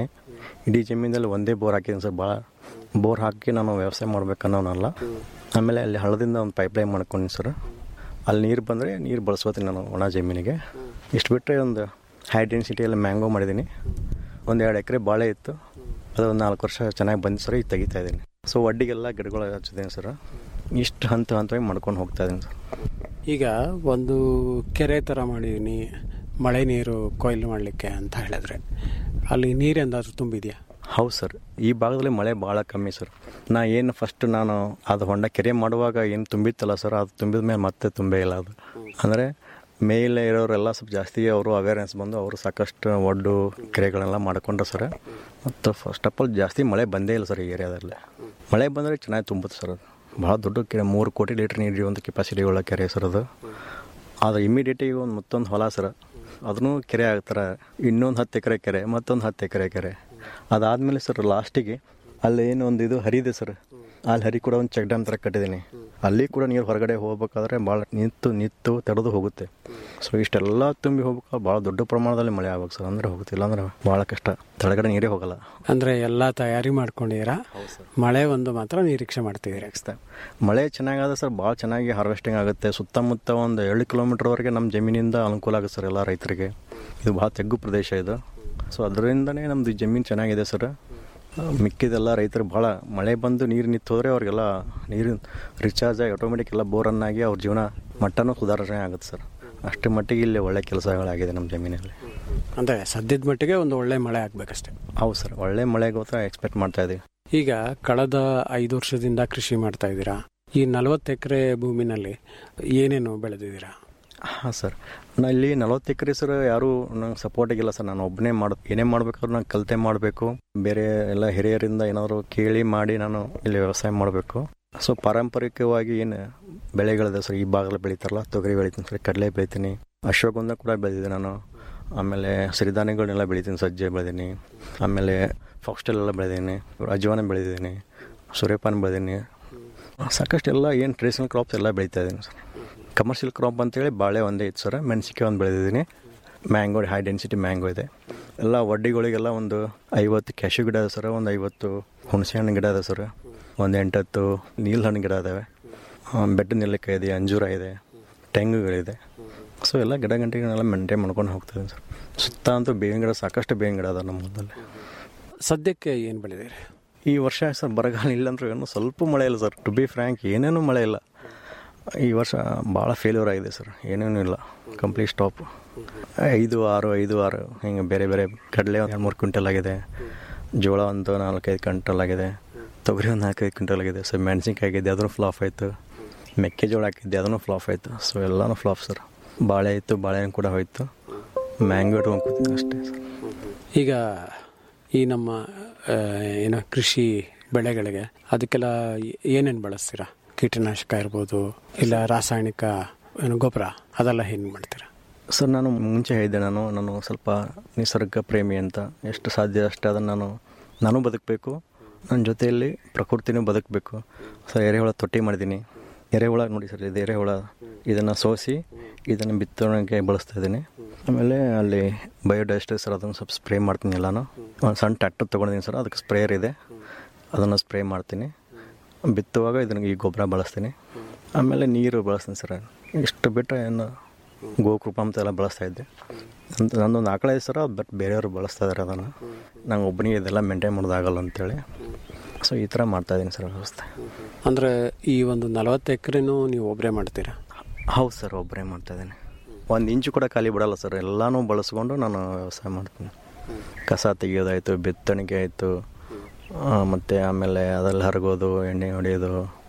ಇಡೀ ಜಮೀನಲ್ಲಿ ಒಂದೇ ಬೋರ್ ಹಾಕಿದ್ದೀನಿ ಸರ್ ಭಾಳ ಬೋರ್ ಹಾಕಿ ನಾನು ವ್ಯವಸಾಯ ಮಾಡ್ಬೇಕನ್ನೋನಲ್ಲ ಆಮೇಲೆ ಅಲ್ಲಿ ಹಳ್ಳದಿಂದ ಒಂದು ಪೈಪ್ಲೈನ್ ಮಾಡ್ಕೊಂಡಿನಿ ಸರ್ ಅಲ್ಲಿ ನೀರು ಬಂದರೆ ನೀರು ಬಳಸ್ಕೋತೀನಿ ನಾನು ಒಣ ಜಮೀನಿಗೆ ಇಷ್ಟು ಬಿಟ್ಟರೆ ಒಂದು ಹೈ ಡೆನ್ಸಿಟಿಯಲ್ಲಿ ಮ್ಯಾಂಗೋ ಮಾಡಿದ್ದೀನಿ ಒಂದು ಎರಡು ಎಕರೆ ಬಾಳೆ ಇತ್ತು ಅದು ಒಂದು ನಾಲ್ಕು ವರ್ಷ ಚೆನ್ನಾಗಿ ಬಂದು ಸರ್ ಈಗ ತೆಗಿತಾ ಇದ್ದೀನಿ ಸೊ ಒಡ್ಡಿಗೆಲ್ಲ ಗಿಡಗಳು ಹಚ್ಚಿದ್ದೀನಿ ಸರ್ ಇಷ್ಟು ಹಂತ ಹಂತವಾಗಿ ಮಾಡ್ಕೊಂಡು ಹೋಗ್ತಾ ಇದ್ದೀನಿ ಸರ್ ಈಗ ಒಂದು ಕೆರೆ ಥರ ಮಾಡಿದ್ದೀನಿ ಮಳೆ ನೀರು ಕೊಯ್ಲು ಮಾಡಲಿಕ್ಕೆ ಅಂತ ಹೇಳಿದ್ರೆ ಅಲ್ಲಿ ನೀರೆಂದಾದ್ರೂ ತುಂಬಿದೆಯಾ ಹೌದು ಸರ್ ಈ ಭಾಗದಲ್ಲಿ ಮಳೆ ಭಾಳ ಕಮ್ಮಿ ಸರ್ ನಾ ಏನು ಫಸ್ಟ್ ನಾನು ಅದು ಹೊಂಡ ಕೆರೆ ಮಾಡುವಾಗ ಏನು ತುಂಬಿತ್ತಲ್ಲ ಸರ್ ಅದು ತುಂಬಿದ ಮೇಲೆ ಮತ್ತೆ ತುಂಬೇ ಇಲ್ಲ ಅದು ಅಂದರೆ ಮೇಲೆ ಇರೋರೆಲ್ಲ ಸ್ವಲ್ಪ ಜಾಸ್ತಿ ಅವರು ಅವೇರ್ನೆಸ್ ಬಂದು ಅವರು ಸಾಕಷ್ಟು ಒಡ್ಡು ಕೆರೆಗಳೆಲ್ಲ ಮಾಡ್ಕೊಂಡ್ರು ಸರ್ ಮತ್ತು ಫಸ್ಟ್ ಆಫ್ ಆಲ್ ಜಾಸ್ತಿ ಮಳೆ ಬಂದೇ ಇಲ್ಲ ಸರ್ ಈ ಏರಿಯಾದಲ್ಲಿ ಮಳೆ ಬಂದರೆ ಚೆನ್ನಾಗಿ ತುಂಬುತ್ತೆ ಸರ್ ಅದು ಭಾಳ ದೊಡ್ಡ ಕೆರೆ ಮೂರು ಕೋಟಿ ಲೀಟ್ರ್ ನೀರು ಒಂದು ಕೆಪಾಸಿಟಿ ಉಳ್ಳ ಕೆರೆ ಸರ್ ಅದು ಆದರೆ ಇಮಿಡಿಯೇಟಿಗೆ ಒಂದು ಮತ್ತೊಂದು ಹೊಲ ಸರ್ ಅದನ್ನು ಕೆರೆ ಆಗ್ತಾರೆ ಇನ್ನೊಂದು ಹತ್ತು ಎಕರೆ ಕೆರೆ ಮತ್ತೊಂದು ಹತ್ತು ಎಕರೆ ಕೆರೆ ಅದಾದಮೇಲೆ ಸರ್ ಲಾಸ್ಟಿಗೆ ಅಲ್ಲಿ ಏನು ಒಂದು ಇದು ಹರಿದೆ ಸರ್ ಅಲ್ಲಿ ಹರಿ ಕೂಡ ಒಂದು ಚೆಕ್ ಡ್ಯಾಮ್ ಥರ ಕಟ್ಟಿದ್ದೀನಿ ಅಲ್ಲಿ ಕೂಡ ನೀರು ಹೊರಗಡೆ ಹೋಗ್ಬೇಕಾದ್ರೆ ಭಾಳ ನಿಂತು ನಿಂತು ತೆರೆದು ಹೋಗುತ್ತೆ ಸೊ ಇಷ್ಟೆಲ್ಲ ತುಂಬಿ ಹೋಗ್ಬೇಕಾದ್ರೆ ಭಾಳ ದೊಡ್ಡ ಪ್ರಮಾಣದಲ್ಲಿ ಮಳೆ ಆಗ್ಬೇಕು ಸರ್ ಅಂದರೆ ಹೋಗುತ್ತಿಲ್ಲ ಅಂದ್ರೆ ಭಾಳ ಕಷ್ಟ ತೆಳಗಡೆ ನೀರೇ ಹೋಗಲ್ಲ ಅಂದರೆ ಎಲ್ಲ ತಯಾರಿ ಮಾಡ್ಕೊಂಡಿದ್ದೀರಾ ಮಳೆ ಒಂದು ಮಾತ್ರ ನಿರೀಕ್ಷೆ ಮಾಡ್ತಿದ್ದೀರಾ ಮಳೆ ಚೆನ್ನಾಗಾದ್ರೆ ಸರ್ ಭಾಳ ಚೆನ್ನಾಗಿ ಹಾರ್ವೆಸ್ಟಿಂಗ್ ಆಗುತ್ತೆ ಸುತ್ತಮುತ್ತ ಒಂದು ಏಳು ಕಿಲೋಮೀಟರ್ವರೆಗೆ ನಮ್ಮ ಜಮೀನಿಂದ ಅನುಕೂಲ ಆಗುತ್ತೆ ಸರ್ ಎಲ್ಲ ರೈತರಿಗೆ ಇದು ಭಾಳ ತೆಗ್ಗು ಪ್ರದೇಶ ಇದು ಸೊ ಅದರಿಂದನೇ ನಮ್ಮದು ಜಮೀನು ಚೆನ್ನಾಗಿದೆ ಸರ್ ಮಿಕ್ಕಿದೆಲ್ಲ ರೈತರು ಭಾಳ ಮಳೆ ಬಂದು ನೀರು ನಿಂತು ಹೋದರೆ ಅವ್ರಿಗೆಲ್ಲ ನೀರು ರಿಚಾರ್ಜ್ ಆಗಿ ಆಟೋಮೆಟಿಕ್ ಎಲ್ಲ ಬೋರನ್ನಾಗಿ ಅವ್ರ ಜೀವನ ಮಟ್ಟನೂ ಸುಧಾರಣೆ ಆಗುತ್ತೆ ಸರ್ ಅಷ್ಟೇ ಮಟ್ಟಿಗೆ ಇಲ್ಲಿ ಒಳ್ಳೆ ಕೆಲಸಗಳಾಗಿದೆ ನಮ್ಮ ಜಮೀನಲ್ಲಿ ಅಂದರೆ ಸದ್ಯದ ಮಟ್ಟಿಗೆ ಒಂದು ಒಳ್ಳೆ ಮಳೆ ಆಗ್ಬೇಕಷ್ಟೆ ಹೌದು ಸರ್ ಒಳ್ಳೆ ಮಳೆಗೋಸ್ಕರ ಎಕ್ಸ್ಪೆಕ್ಟ್ ಮಾಡ್ತಾ ಇದ್ದೀವಿ ಈಗ ಕಳೆದ ಐದು ವರ್ಷದಿಂದ ಕೃಷಿ ಮಾಡ್ತಾ ಇದ್ದೀರಾ ಈ ನಲವತ್ತು ಎಕರೆ ಭೂಮಿನಲ್ಲಿ ಏನೇನು ಬೆಳೆದಿದ್ದೀರಾ ಹಾಂ ಸರ್ ನಾ ಇಲ್ಲಿ ನಲವತ್ತು ಎಕರೆ ಸರ್ ಯಾರೂ ನಂಗೆ ಸಪೋರ್ಟಿಗಿಲ್ಲ ಸರ್ ನಾನು ಒಬ್ಬನೇ ಮಾಡ್ ಏನೇ ಮಾಡ್ಬೇಕಾದ್ರೂ ನಾನು ಕಲಿತೆ ಮಾಡಬೇಕು ಬೇರೆ ಎಲ್ಲ ಹಿರಿಯರಿಂದ ಏನಾದರೂ ಕೇಳಿ ಮಾಡಿ ನಾನು ಇಲ್ಲಿ ವ್ಯವಸಾಯ ಮಾಡಬೇಕು ಸೊ ಪಾರಂಪರಿಕವಾಗಿ ಏನು ಬೆಳೆಗಳಿದೆ ಸರ್ ಈ ಭಾಗದಲ್ಲಿ ಬೆಳೀತಾರಲ್ಲ ತೊಗರಿ ಬೆಳಿತೀನಿ ಸರ್ ಕಡಲೆ ಬೆಳಿತೀನಿ ಅಶ್ವಗಂಧ ಕೂಡ ಬೆಳೆದಿದ್ದೆ ನಾನು ಆಮೇಲೆ ಸಿರಿಧಾನ್ಯಗಳನ್ನೆಲ್ಲ ಬೆಳಿತೀನಿ ಸಜ್ಜೆ ಬೆಳೆದೀನಿ ಆಮೇಲೆ ಫಾಕ್ಸ್ಟೆಲ್ ಎಲ್ಲ ಬೆಳೆದೀನಿ ಅಜ್ವಾನ ಬೆಳೆದಿದ್ದೀನಿ ಸೂರ್ಯಪಾನ ಬೆಳೆದೀನಿ ಸಾಕಷ್ಟು ಎಲ್ಲ ಏನು ಟ್ರೆಡಿಷನಲ್ ಕ್ರಾಪ್ಸ್ ಎಲ್ಲ ಬೆಳೀತಾ ಇದ್ದೀನಿ ಸರ್ ಕಮರ್ಷಿಯಲ್ ಕ್ರಾಪ್ ಅಂತೇಳಿ ಬಾಳೆ ಒಂದೇ ಇತ್ತು ಸರ್ ಮೆಣಸಿಕಾಯಿ ಒಂದು ಬೆಳೆದಿದ್ದೀನಿ ಮ್ಯಾಂಗೋ ಹೈ ಡೆನ್ಸಿಟಿ ಮ್ಯಾಂಗೋ ಇದೆ ಎಲ್ಲ ವಡ್ಡಿಗಳಿಗೆಲ್ಲ ಒಂದು ಐವತ್ತು ಕ್ಯಾಶು ಗಿಡ ಇದೆ ಸರ್ ಒಂದು ಐವತ್ತು ಹುಣಸೆ ಹಣ್ಣು ಗಿಡ ಇದೆ ಸರ್ ಒಂದು ಎಂಟತ್ತು ನೀಲ್ ಹಣ್ಣು ಗಿಡ ಇದಾವೆ ಬೆಟ್ಟ ನೆಲ್ಲಿಕಾಯಿ ಇದೆ ಅಂಜೂರ ಇದೆ ತೆಂಗುಗಳಿದೆ ಸೊ ಎಲ್ಲ ಗಿಡ ಗಂಟೆಗಳನ್ನೆಲ್ಲ ಮೇಂಟೈನ್ ಮಾಡ್ಕೊಂಡು ಹೋಗ್ತಿದ್ದೀನಿ ಸರ್ ಸುತ್ತ ಅಂತೂ ಬೇವಿನ ಗಿಡ ಸಾಕಷ್ಟು ಬೇವಿನ ಗಿಡ ಅದ ನಮ್ಮ ಹೊಲದಲ್ಲಿ ಸದ್ಯಕ್ಕೆ ಏನು ಬೆಳೆದಿರಿ ಈ ವರ್ಷ ಸರ್ ಬರಗಾಲ ಇಲ್ಲ ಅಂದ್ರೆ ಏನೂ ಸ್ವಲ್ಪ ಮಳೆ ಇಲ್ಲ ಸರ್ ಟು ಬಿ ಫ್ರ್ಯಾಂಕ್ ಏನೇನೂ ಮಳೆ ಇಲ್ಲ ಈ ವರ್ಷ ಭಾಳ ಫೇಲ್ಯೂರ್ ಆಗಿದೆ ಸರ್ ಏನೇನೂ ಇಲ್ಲ ಕಂಪ್ಲೀಟ್ ಸ್ಟಾಪ್ ಐದು ಆರು ಐದು ಆರು ಹಿಂಗೆ ಬೇರೆ ಬೇರೆ ಕಡಲೆ ಒಂದು ಎರಡು ಮೂರು ಕ್ವಿಂಟಲ್ ಆಗಿದೆ ಜೋಳ ಒಂದು ನಾಲ್ಕೈದು ಕ್ವಿಂಟಲ್ ಆಗಿದೆ ತೊಗರಿ ಒಂದು ನಾಲ್ಕೈದು ಕ್ವಿಂಟಲ್ ಆಗಿದೆ ಸೊ ಮೆಣಸಿನ್ಕಾಯಿ ಆಗಿದೆ ಅದನ್ನು ಫ್ಲಾಪ್ ಆಯಿತು ಮೆಕ್ಕೆಜೋಳ ಹಾಕಿದ್ದೆ ಅದನ್ನು ಫ್ಲಾಪ್ ಆಯಿತು ಸೊ ಎಲ್ಲನೂ ಫ್ಲಾಪ್ ಸರ್ ಬಾಳೆ ಇತ್ತು ಬಾಳೆಹಣ್ಣು ಕೂಡ ಹೋಯ್ತು ಮ್ಯಾಂಗೋ ಇಟ್ಕೊಂಡು ಕೂತಿದ್ದೆ ಅಷ್ಟೇ ಸರ್ ಈಗ ಈ ನಮ್ಮ ಆ, ಏನು ಕೃಷಿ ಬೆಳೆಗಳಿಗೆ ಅದಕ್ಕೆಲ್ಲ ಏನೇನು ಬಳಸ್ತೀರಾ ಕೀಟನಾಶಕ ಇರ್ಬೋದು ಇಲ್ಲ ರಾಸಾಯನಿಕ ಏನು ಗೊಬ್ಬರ ಅದೆಲ್ಲ ಏನು ಮಾಡ್ತೀರಾ ಸರ್ ನಾನು ಮುಂಚೆ ಹೇಳಿದ್ದೆ ನಾನು ನಾನು ಸ್ವಲ್ಪ ನಿಸರ್ಗ ಪ್ರೇಮಿ ಅಂತ ಎಷ್ಟು ಸಾಧ್ಯ ಅಷ್ಟೇ ಅದನ್ನು ನಾನು ನಾನು ಬದುಕಬೇಕು ನನ್ನ ಜೊತೆಯಲ್ಲಿ ಪ್ರಕೃತಿನೂ ಬದುಕಬೇಕು ಸರ್ ಎರೆಹುಳ ತೊಟ್ಟಿ ಮಾಡಿದ್ದೀನಿ ಎರೆಹುಳ ನೋಡಿ ಸರ್ ಇದು ಎರೆಹುಳ ಇದನ್ನು ಸೋಸಿ ಇದನ್ನು ಬಿತ್ತೋಣಕ್ಕೆ ಬಳಸ್ತಾ ಇದ್ದೀನಿ ಆಮೇಲೆ ಅಲ್ಲಿ ಬಯೋಡೈಸ್ಟರ್ ಸರ್ ಅದನ್ನು ಸ್ವಲ್ಪ ಸ್ಪ್ರೇ ಮಾಡ್ತೀನಿ ಎಲ್ಲಾನು ಒಂದು ಸಣ್ಣ ಟ್ಯಾಕ್ಟರ್ ತೊಗೊಂಡಿದ್ದೀನಿ ಸರ್ ಅದಕ್ಕೆ ಸ್ಪ್ರೇಯರ್ ಇದೆ ಅದನ್ನು ಸ್ಪ್ರೇ ಮಾಡ್ತೀನಿ ಬಿತ್ತುವಾಗ ಇದನ್ನು ಈ ಗೊಬ್ಬರ ಬಳಸ್ತೀನಿ ಆಮೇಲೆ ನೀರು ಬಳಸ್ತೀನಿ ಸರ್ ಇಷ್ಟು ಬಿಟ್ಟರೆ ಏನು ಗೋಕೃಪ ಅಂತ ಎಲ್ಲ ಬಳಸ್ತಾ ಇದ್ದೆ ನಂದು ನಂದೊಂದು ಆಕಳ ಇದೆ ಸರ್ ಬಟ್ ಬೇರೆಯವರು ಬಳಸ್ತಾ ಇದ್ದಾರೆ ಅದನ್ನು ನಂಗೆ ಒಬ್ಬನಿಗೆ ಇದೆಲ್ಲ ಮೇಂಟೈನ್ ಮಾಡೋದಾಗಲ್ಲ ಅಂತೇಳಿ ಸೊ ಈ ಥರ ಮಾಡ್ತಾ ಇದ್ದೀನಿ ಸರ್ ವ್ಯವಸ್ಥೆ ಅಂದರೆ ಈ ಒಂದು ನಲವತ್ತು ಎಕರೆನೂ ನೀವು ಒಬ್ಬರೇ ಮಾಡ್ತೀರಾ ಹೌದು ಸರ್ ಒಬ್ಬರೇ ಮಾಡ್ತಾ ಇದ್ದೀನಿ ಒಂದು ಇಂಚು ಕೂಡ ಖಾಲಿ ಬಿಡಲ್ಲ ಸರ್ ಎಲ್ಲನೂ ಬಳಸ್ಕೊಂಡು ನಾನು ವ್ಯವಸಾಯ ಮಾಡ್ತೀನಿ ಕಸ ತೆಗಿಯೋದಾಯಿತು ಬಿತ್ತಣಿಗೆ ಆಯಿತು ಮತ್ತು ಆಮೇಲೆ ಅದರಲ್ಲಿ ಹರಗೋದು ಎಣ್ಣೆ ಹೊಡೆಯೋದು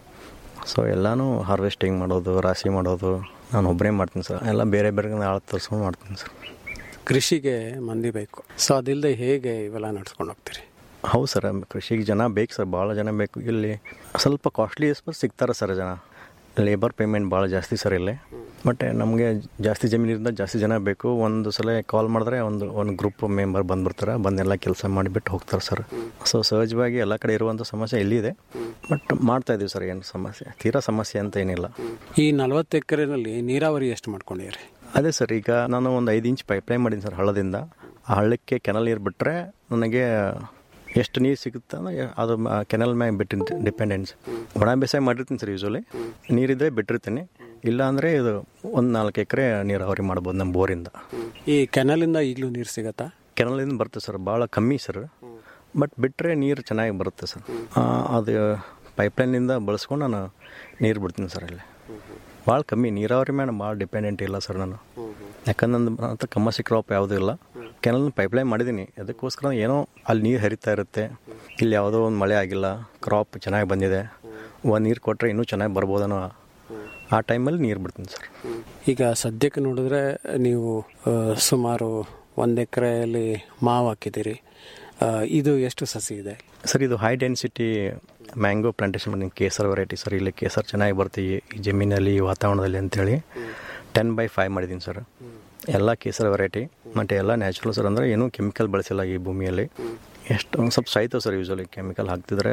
ಸೊ ಎಲ್ಲನೂ ಹಾರ್ವೆಸ್ಟಿಂಗ್ ಮಾಡೋದು ರಾಶಿ ಮಾಡೋದು ನಾನು ಒಬ್ಬರೇ ಮಾಡ್ತೀನಿ ಸರ್ ಎಲ್ಲ ಬೇರೆ ಬೇರೆ ಆಳು ತರಿಸ್ಕೊಂಡು ಮಾಡ್ತೀನಿ ಸರ್ ಕೃಷಿಗೆ ಮಂದಿ ಬೇಕು ಸೊ ಅದಿಲ್ಲದೆ ಹೇಗೆ ಇವೆಲ್ಲ ನಡ್ಸ್ಕೊಂಡು ಹೋಗ್ತೀರಿ ಹೌದು ಸರ್ ಕೃಷಿಗೆ ಜನ ಬೇಕು ಸರ್ ಭಾಳ ಜನ ಬೇಕು ಇಲ್ಲಿ ಸ್ವಲ್ಪ ಕಾಸ್ಟ್ಲಿ ಸಿಗ್ತಾರೆ ಸರ್ ಜನ ಲೇಬರ್ ಪೇಮೆಂಟ್ ಭಾಳ ಜಾಸ್ತಿ ಸರ್ ಇಲ್ಲಿ ಬಟ್ ನಮಗೆ ಜಾಸ್ತಿ ಜಮೀನಿಂದ ಜಾಸ್ತಿ ಜನ ಬೇಕು ಒಂದು ಸಲ ಕಾಲ್ ಮಾಡಿದ್ರೆ ಒಂದು ಒಂದು ಗ್ರೂಪ್ ಮೆಂಬರ್ ಬಂದ್ಬಿಡ್ತಾರೆ ಬಂದೆಲ್ಲ ಕೆಲಸ ಮಾಡಿಬಿಟ್ಟು ಹೋಗ್ತಾರೆ ಸರ್ ಸೊ ಸಹಜವಾಗಿ ಎಲ್ಲ ಕಡೆ ಇರುವಂಥ ಸಮಸ್ಯೆ ಇಲ್ಲಿದೆ ಬಟ್ ಮಾಡ್ತಾ ಇದೀವಿ ಸರ್ ಏನು ಸಮಸ್ಯೆ ತೀರಾ ಸಮಸ್ಯೆ ಅಂತ ಏನಿಲ್ಲ ಈ ನಲವತ್ತು ಎಕರೆನಲ್ಲಿ ನೀರಾವರಿ ಎಷ್ಟು ಮಾಡ್ಕೊಂಡಿರಿ ಅದೇ ಸರ್ ಈಗ ನಾನು ಒಂದು ಐದು ಇಂಚ್ ಪೈಪ್ಲೈನ್ ಮಾಡೀನಿ ಸರ್ ಹಳ್ಳದಿಂದ ಆ ಹಳ್ಳಕ್ಕೆ ಕೆನಲ್ ನೀರು ಬಿಟ್ಟರೆ ನನಗೆ ಎಷ್ಟು ನೀರು ಸಿಗುತ್ತೆ ಅಂದ್ರೆ ಅದು ಕೆನಲ್ ಮ್ಯಾಗ ಬಿಟ್ಟು ಡಿಪೆಂಡೆನ್ಸ್ ಒಣ ಬೇಸಾಯ ಮಾಡಿರ್ತೀನಿ ಸರ್ ಯೂಶ್ವಲಿ ನೀರಿದ್ರೆ ಬಿಟ್ಟಿರ್ತೀನಿ ಇಲ್ಲ ಅಂದರೆ ಇದು ಒಂದು ನಾಲ್ಕು ಎಕರೆ ನೀರಾವರಿ ಮಾಡ್ಬೋದು ನಮ್ಮ ಬೋರಿಂದ ಈ ಕೆನಲಿಂದ ಈಗಲೂ ನೀರು ಸಿಗತ್ತಾ ಕೆನಲಿಂದ ಬರುತ್ತೆ ಸರ್ ಭಾಳ ಕಮ್ಮಿ ಸರ್ ಬಟ್ ಬಿಟ್ಟರೆ ನೀರು ಚೆನ್ನಾಗಿ ಬರುತ್ತೆ ಸರ್ ಆ, ಅದು ಪೈಪ್ಲೈನಿಂದ ಬಳಸ್ಕೊಂಡು ನಾನು ನೀರು ಬಿಡ್ತೀನಿ ಸರ್ ಅಲ್ಲಿ ಭಾಳ ಕಮ್ಮಿ ನೀರಾವರಿ ಮೇಲೆ ಭಾಳ ಡಿಪೆಂಡೆಂಟ್ ಇಲ್ಲ ಸರ್ ನಾನು ಯಾಕಂದ್ರೆ ನನ್ನ ಹತ್ರ ಕಮ್ಮಸಿ ಕ್ರಾಪ್ ಯಾವುದೂ ಇಲ್ಲ ಕೆನಲ್ ಪೈಪ್ಲೈನ್ ಮಾಡಿದ್ದೀನಿ ಅದಕ್ಕೋಸ್ಕರ ಏನೋ ಅಲ್ಲಿ ನೀರು ಹರಿತಾ ಇರುತ್ತೆ ಇಲ್ಲಿ ಯಾವುದೋ ಒಂದು ಮಳೆ ಆಗಿಲ್ಲ ಕ್ರಾಪ್ ಚೆನ್ನಾಗಿ ಬಂದಿದೆ ಒಂದು ನೀರು ಕೊಟ್ಟರೆ ಇನ್ನೂ ಚೆನ್ನಾಗಿ ಬರ್ಬೋದನ್ನೋ ಆ ಟೈಮಲ್ಲಿ ನೀರು ಬಿಡ್ತೀನಿ ಸರ್ ಈಗ ಸದ್ಯಕ್ಕೆ ನೋಡಿದ್ರೆ ನೀವು ಆ, ಸುಮಾರು ಒಂದು ಎಕರೆಯಲ್ಲಿ ಮಾವು ಹಾಕಿದ್ದೀರಿ ಆ, ಇದು ಎಷ್ಟು ಸಸಿ ಇದೆ ಸರ್ ಇದು ಹೈ ಡೆನ್ಸಿಟಿ ಮ್ಯಾಂಗೋ ಪ್ಲಾಂಟೇಶನ್ ಮಾಡಿದ್ದೀನಿ ಕೇಸರ್ ವೆರೈಟಿ ಸರ್ ಇಲ್ಲಿ ಕೇಸರ್ ಚೆನ್ನಾಗಿ ಬರುತ್ತೆ ಈ ಈ ಜಮೀನಲ್ಲಿ ಈ ವಾತಾವರಣದಲ್ಲಿ ಅಂತೇಳಿ ಟೆನ್ ಬೈ ಫೈವ್ ಮಾಡಿದ್ದೀನಿ ಸರ್ ಎಲ್ಲ ಕೇಸರ್ ವೆರೈಟಿ ಮತ್ತು ಎಲ್ಲ ನ್ಯಾಚುರಲ್ ಸರ್ ಅಂದರೆ ಏನೂ ಕೆಮಿಕಲ್ ಬಳಸಿಲ್ಲ ಈ ಭೂಮಿಯಲ್ಲಿ ಎಷ್ಟು ಒಂದು ಸ್ವಲ್ಪ ಸಾಯ್ತವೆ ಸರ್ ಯೂಶ್ವಲಿ ಕೆಮಿಕಲ್ ಹಾಕ್ತಿದ್ರೆ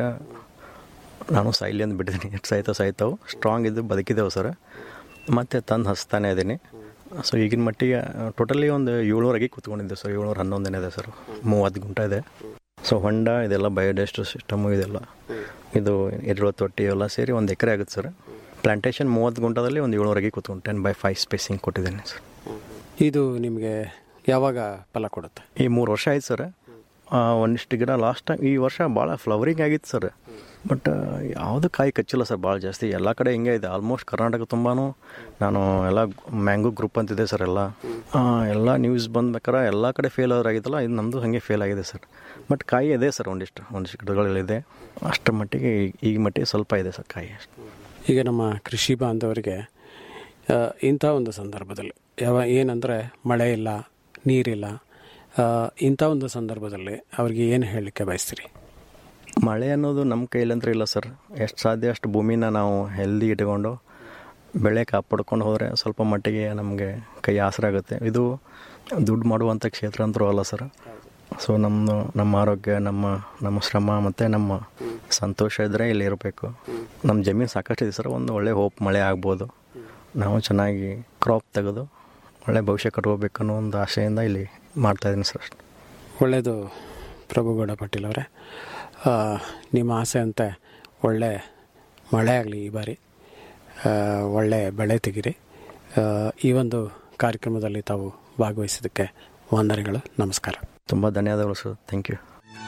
ನಾನು ಸಾಯ್ಲಿ ಅಂತ ಬಿಟ್ಟಿದ್ದೀನಿ ಎಷ್ಟು ಸಾಯ್ತಾವೆ ಸಾಯ್ತಾವೆ ಸ್ಟ್ರಾಂಗ್ ಇದ್ದು ಬದುಕಿದ್ದೇವೆ ಸರ್ ಮತ್ತು ತಂದು ಹಚ್ತಾನೆ ಇದ್ದೀನಿ ಸೊ ಈಗಿನ ಮಟ್ಟಿಗೆ ಟೋಟಲಿ ಒಂದು ಏಳ್ನೂರಾಗಿ ಕೂತ್ಕೊಂಡಿದ್ದೆ ಸರ್ ಏಳ್ನೂರ ಹನ್ನೊಂದು ಇದೆ ಸರ್ ಮೂವತ್ತು ಗುಂಟ ಇದೆ ಸೊ ಹೊಂಡ ಇದೆಲ್ಲ ಬಯೋಡೈಸ್ಟರ್ ಸಿಸ್ಟಮು ಇದೆಲ್ಲ ಇದು ಎರೆಹುಳ ತೊಟ್ಟಿ ಎಲ್ಲ ಸೇರಿ ಒಂದು ಎಕರೆ ಆಗುತ್ತೆ ಸರ್ ಪ್ಲಾಂಟೇಶನ್ ಮೂವತ್ತು ಗುಂಟದಲ್ಲಿ ಒಂದು ಏಳ್ನೂರಾಗಿ ಕೂತ್ಕೊಂಡು ಟೆನ್ ಬೈ ಫೈವ್ ಸ್ಪೇಸಿಂಗ್ ಕೊಟ್ಟಿದ್ದೇನೆ ಸರ್ ಇದು ನಿಮಗೆ ಯಾವಾಗ ಫಲ ಕೊಡುತ್ತೆ ಈ ಮೂರು ವರ್ಷ ಆಯ್ತು ಸರ್ ಒಂದಿಷ್ಟು ಗಿಡ ಲಾಸ್ಟ್ ಟೈಮ್ ಈ ವರ್ಷ ಭಾಳ ಫ್ಲವರಿಂಗ್ ಆಗಿತ್ತು ಸರ್ ಬಟ್ ಯಾವುದು ಕಾಯಿ ಕಚ್ಚಿಲ್ಲ ಸರ್ ಭಾಳ ಜಾಸ್ತಿ ಎಲ್ಲ ಕಡೆ ಹಿಂಗೆ ಇದೆ ಆಲ್ಮೋಸ್ಟ್ ಕರ್ನಾಟಕ ತುಂಬಾ ನಾನು ಎಲ್ಲ ಮ್ಯಾಂಗೋ ಗ್ರೂಪ್ ಅಂತಿದೆ ಸರ್ ಎಲ್ಲ ಆ, ಎಲ್ಲ ನ್ಯೂಸ್ ಬಂದ್ಬೇಕಾರೆ ಎಲ್ಲ ಕಡೆ ಫೇಲ್ ಆಗಿತ್ತಲ್ಲ ಇದು ನಮ್ಮದು ಹಾಗೆ ಫೇಲ್ ಆಗಿದೆ ಸರ್ ಬಟ್ ಕಾಯಿ ಇದೆ ಸರ್ ಒಂದಿಷ್ಟು ಒಂದಿಷ್ಟು ಗಿಡಗಳಿದೆ ಅಷ್ಟರ ಮಟ್ಟಿಗೆ ಈ- ಈ ಮಟ್ಟಿಗೆ ಸ್ವಲ್ಪ ಇದೆ ಸರ್ ಕಾಯಿ ಅಷ್ಟೆ ಈಗ ನಮ್ಮ ಕೃಷಿ ಬಾಂಧವರಿಗೆ ಆ, ಇಂಥ ಒಂದು ಸಂದರ್ಭದಲ್ಲಿ ಯಾವ ಏನಂದರೆ ಮಳೆ ಇಲ್ಲ ನೀರಿಲ್ಲ ಆ, ಇಂಥ ಒಂದು ಸಂದರ್ಭದಲ್ಲಿ ಅವ್ರಿಗೆ ಏನು ಹೇಳಲಿಕ್ಕೆ ಬಯಸ್ತೀರಿ ಮಳೆ ಅನ್ನೋದು ನಮ್ಮ ಕೈಲಂತ್ರ ಇಲ್ಲ ಸರ್ ಎಷ್ಟು ಸಾಧ್ಯ ಅಷ್ಟು ಭೂಮಿನ ನಾವು ಹೆಲ್ದಿ ಇಟ್ಕೊಂಡು ಬೆಳೆ ಕಾಪಾಡ್ಕೊಂಡು ಹೋದರೆ ಸ್ವಲ್ಪ ಮಟ್ಟಿಗೆ ನಮಗೆ ಕೈ ಆಸರೆ ಆಗುತ್ತೆ ಇದು ದುಡ್ಡು ಮಾಡುವಂಥ ಕ್ಷೇತ್ರ ಅಂತರೂ ಅಲ್ಲ ಸರ್ ಸೊ ನಮ್ಮದು ನಮ್ಮ ಆರೋಗ್ಯ ನಮ್ಮ ನಮ್ಮ ಶ್ರಮ ಮತ್ತು ನಮ್ಮ ಸಂತೋಷ ಇದ್ದರೆ ಇಲ್ಲಿ ಇರಬೇಕು ನಮ್ಮ ಜಮೀನು ಸಾಕಷ್ಟು ಇದೆ ಸರ್ ಒಂದು ಒಳ್ಳೆ ಹೋಪ್ ಮಳೆ ಆಗ್ಬೋದು ನಾವು ಚೆನ್ನಾಗಿ ಕ್ರಾಪ್ ತೆಗೆದು ಒಳ್ಳೆ ಭವಿಷ್ಯ ಕಟ್ಕೋಬೇಕು ಅನ್ನೋ ಒಂದು ಆಶೆಯಿಂದ ಇಲ್ಲಿ ಮಾಡ್ತಾಯಿದ್ದೀನಿ ಸರ್ ಅಷ್ಟೆ ಒಳ್ಳೆಯದು ಪ್ರಭುಗೌಡ ಪಾಟೀಲ್ ಅವರೇ ಆ, ನಿಮ್ಮ ಆಸೆ ಅಂತೆ ಒಳ್ಳೆ ಮಳೆ ಆಗಲಿ ಈ ಬಾರಿ ಆ, ಒಳ್ಳೆ ಬೆಳೆ ತೆಗಿರಿ ಆ, ಈ ಒಂದು ಕಾರ್ಯಕ್ರಮದಲ್ಲಿ ತಾವು ಭಾಗವಹಿಸಿದ್ದಕ್ಕೆ ವಂದನೆಗಳು ನಮಸ್ಕಾರ ತುಂಬ ಧನ್ಯವಾದಗಳು ಸರ್ ಥ್ಯಾಂಕ್ ಯು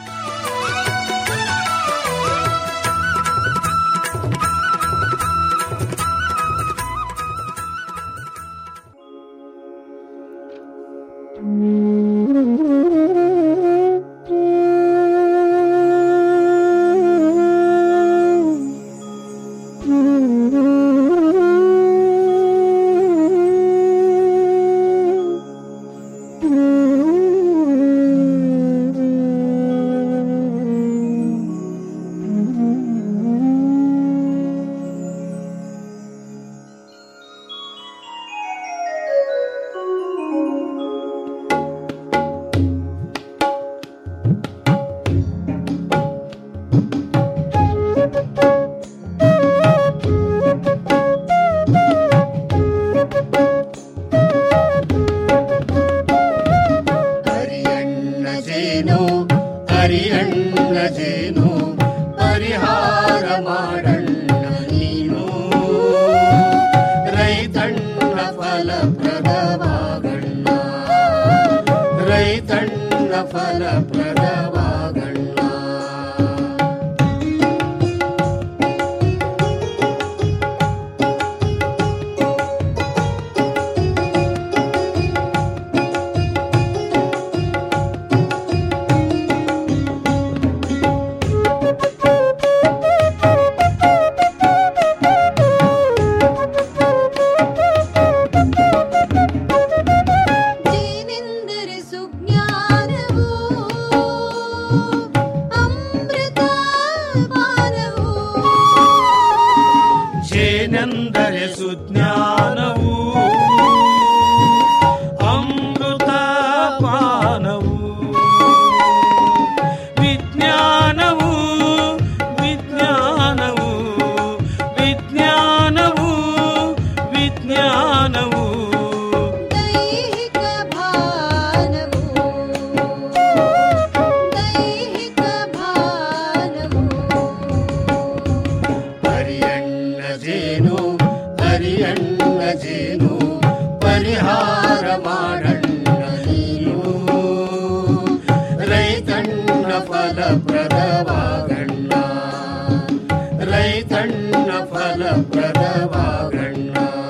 ಹರಿಯಣ್ಣ ಜೇನು ಹರಿಯಣ್ಣ ಜೇನು ಪರಿಹಾರ ಮಾಡಣ್ಣ ನೀನು ರೈತಣ್ಣ ಫಲಪ್ರದವಾಗಣ್ಣ ರೈತಣ್ಣ ಫಲಪ್ರದವಾಗಣ್ಣ ಜೇನೆಂದರೆ ಸುಜ್ಞಾನವು ಅಮೃತ ಪಾನವು ಜೇನೆಂದರೆ ಸುಜ್ಞಾನವು ಅಮೃತ ಪಾನವು ವಿಜ್ಞಾನವು ವಿಜ್ಞಾನವು ವಿಜ್ಞಾನವು ವಿಜ್ಞಾನವು ದೈಹಿಕ ಭಾನವು ದೈಹಿಕ ಭಾನವು ಜೇನು ಪರಿಹಾರ ಮಾಡಣ್ಣ ನೀನು ರೈತಣ್ಣ ಫಲಪ್ರದವಾಗಣ್ಣ ರೈತಣ್ಣ ಫಲಪ್ರದವಾಗಣ್ಣ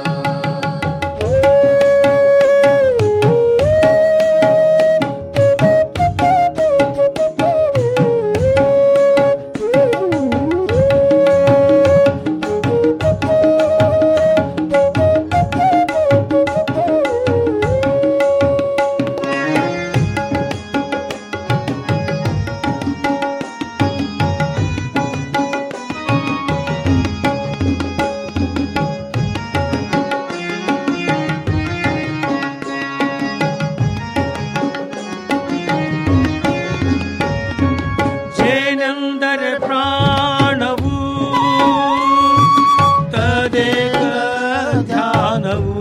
ಜೇನೆಂದರೆ ಪ್ರಾಣವು ತದೇಕ ಧ್ಯಾನವು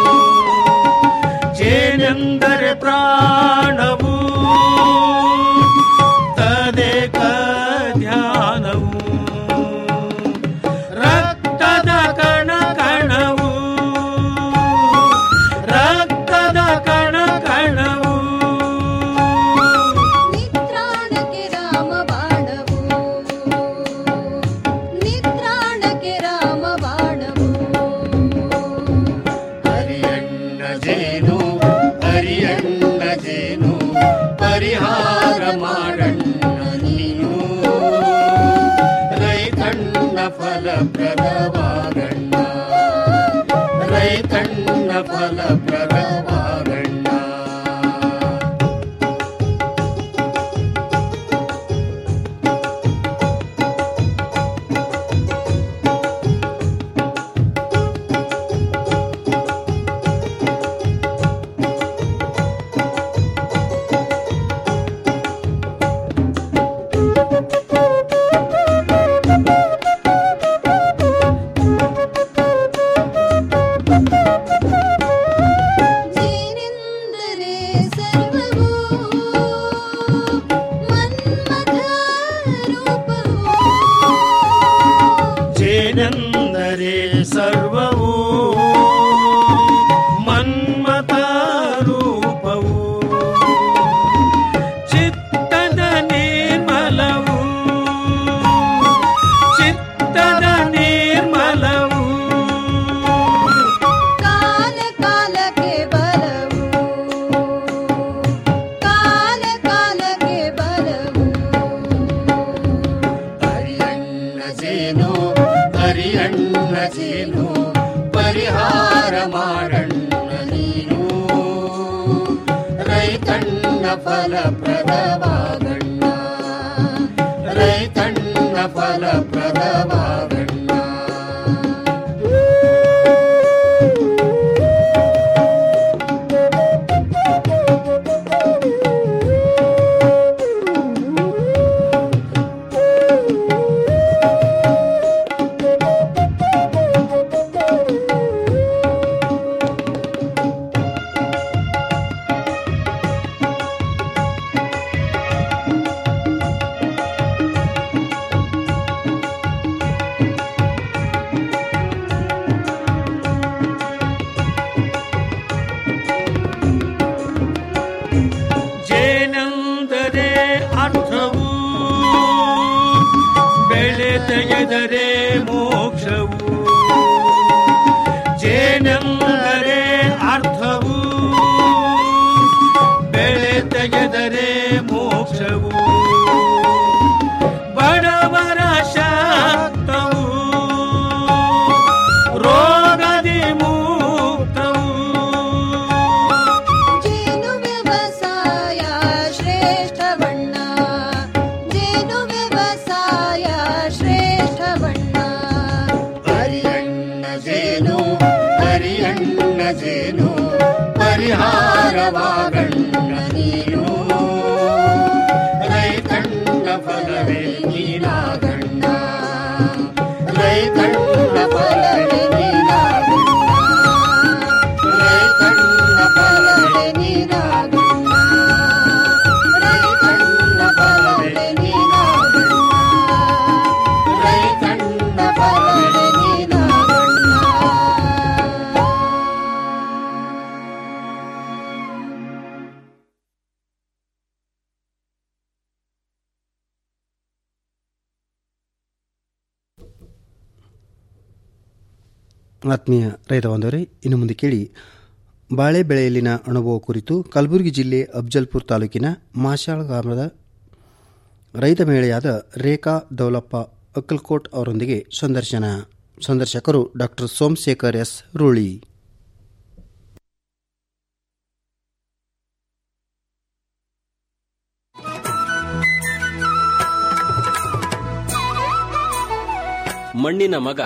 ಜೇನೆಂದರೆ ಪ್ರಾಣವು ತದೇಕ ಧ್ಯಾನವು ರಕ್ತದ ಕಣ ಕಣವು ರಕ್ತದ ಕಣ ಕಣವು ನಿತ್ರಾಣಕ್ಕೆ ರಾಮ ಬಾಣವು ನಿತ್ರಾಣಕ್ಕೆ ರಾಮ ಬಾಣವು ಹರಿಯಣ್ಣ ಜೇನು ಹರಿಯಣ್ಣ ಜೇನು ಪರಿಹಾರ ಮಾಡಣ್ಣ ನೀನು ರೈತಣ್ಣ ಫಲಪ್ರದವಾಗಣ್ಣ ರೈತಣ್ಣ ಫಲಪ್ರದವಾಗಣ್ಣ ಜೇನೆಂದರೆ ಸರ್ವವು ಮನ್ಮಥ ರೂಪವು ಜೇನೆಂದರೆ ಸರ್ವವು ಮನ್ಮಥ ರೂಪವು ಚಿತ್ತದ ನಿರ್ಮಲವು ಚಿತ್ತದ ನಿರ್ಮಲವು ಕಾಲ ಕಾಲಕ್ಕೆ ಬಲವು ಕಾಲ ಕಾಲಕ್ಕೆ ಬಲವು ಹರಿಯಣ್ಣ ಜೇನು ಹರಿಯಣ್ಣ ಜೇನು ಪರಿಹಾರ ಮಾಡಣ್ಣ ನೀನು ರೈತಣ್ಣ ಫಲಪ್ರದವಾಗಣ್ಣ ರೈತಣ್ಣ ಫಲಪ್ರದವಾಗಣ್ಣ ಜೇನೆಂದರೆ ಅರ್ಥವು ಬೆಳೆ ತೆಗೆದರೆ ಮೋಕ್ಷವು ಜೇನೆಂದರೆ ಅರ್ಥವು ಬೆಳೆ ತೆಗೆದರೆ ಮೋಕ್ಷವು ಬಡವರ ಶಾಕ್ತವು ರೋಗದಿ ಮುಕ್ತವು ಜೇನು ವ್ಯವಸಾಯ ಶ್ರೇಷ್ಠವಣ್ಣ ಜೇನು ವ್ಯವಸಾಯ ಶ್ರೇಷ್ಠವಣ್ಣ ಹರಿಯಣ್ಣ ಜೇನು ಹರಿಯಣ್ಣ ಜೇನು ಪರಿಹಾರವಾಗಣ್ಣ ನೀನು ರೈತಣ್ಣ ಫಲವೇ ನೀನಾಗಣ್ಣ ರೈತಣ್ಣ ಫಲವೇ ನೀನಾಗಣ್ಣ ರೈತಣ್ಣ ಫಲವೇ ನೀನಾಗಣ್ಣ ರೈತಣ್ಣ ಫಲವೇ ನೀನಾಗಣ್ಣ ರೈತಣ್ಣ ಫಲವೇ ನೀನಾಗಣ್ಣ ಆತ್ಮೀಯ ರೈತ ಬಾಂಧವರೇ ಇನ್ನು ಮುಂದೆ ಕೇಳಿ ಬಾಳೆ ಬೆಳೆಯಲ್ಲಿನ ಅನುಭವ ಕುರಿತು ಕಲಬುರಗಿ ಜಿಲ್ಲೆ ಅಫ್ಜಲ್ಪುರ್ ತಾಲೂಕಿನ ಮಾಶಾಳ್ ಗ್ರಾಮದ ರೈತ ಮಹಿಳೆಯಾದ ರೇಖಾ ದೌಲಪ್ಪ ಅಕ್ಕಲ್ಕೋಟ್ ಅವರೊಂದಿಗೆ ಸಂದರ್ಶನ ಸಂದರ್ಶಕರು ಡಾಕ್ಟರ್ ಸೋಮಶೇಖರ್ ಎಸ್ ರೂಳಿ ಮಣ್ಣಿನ ಮಗ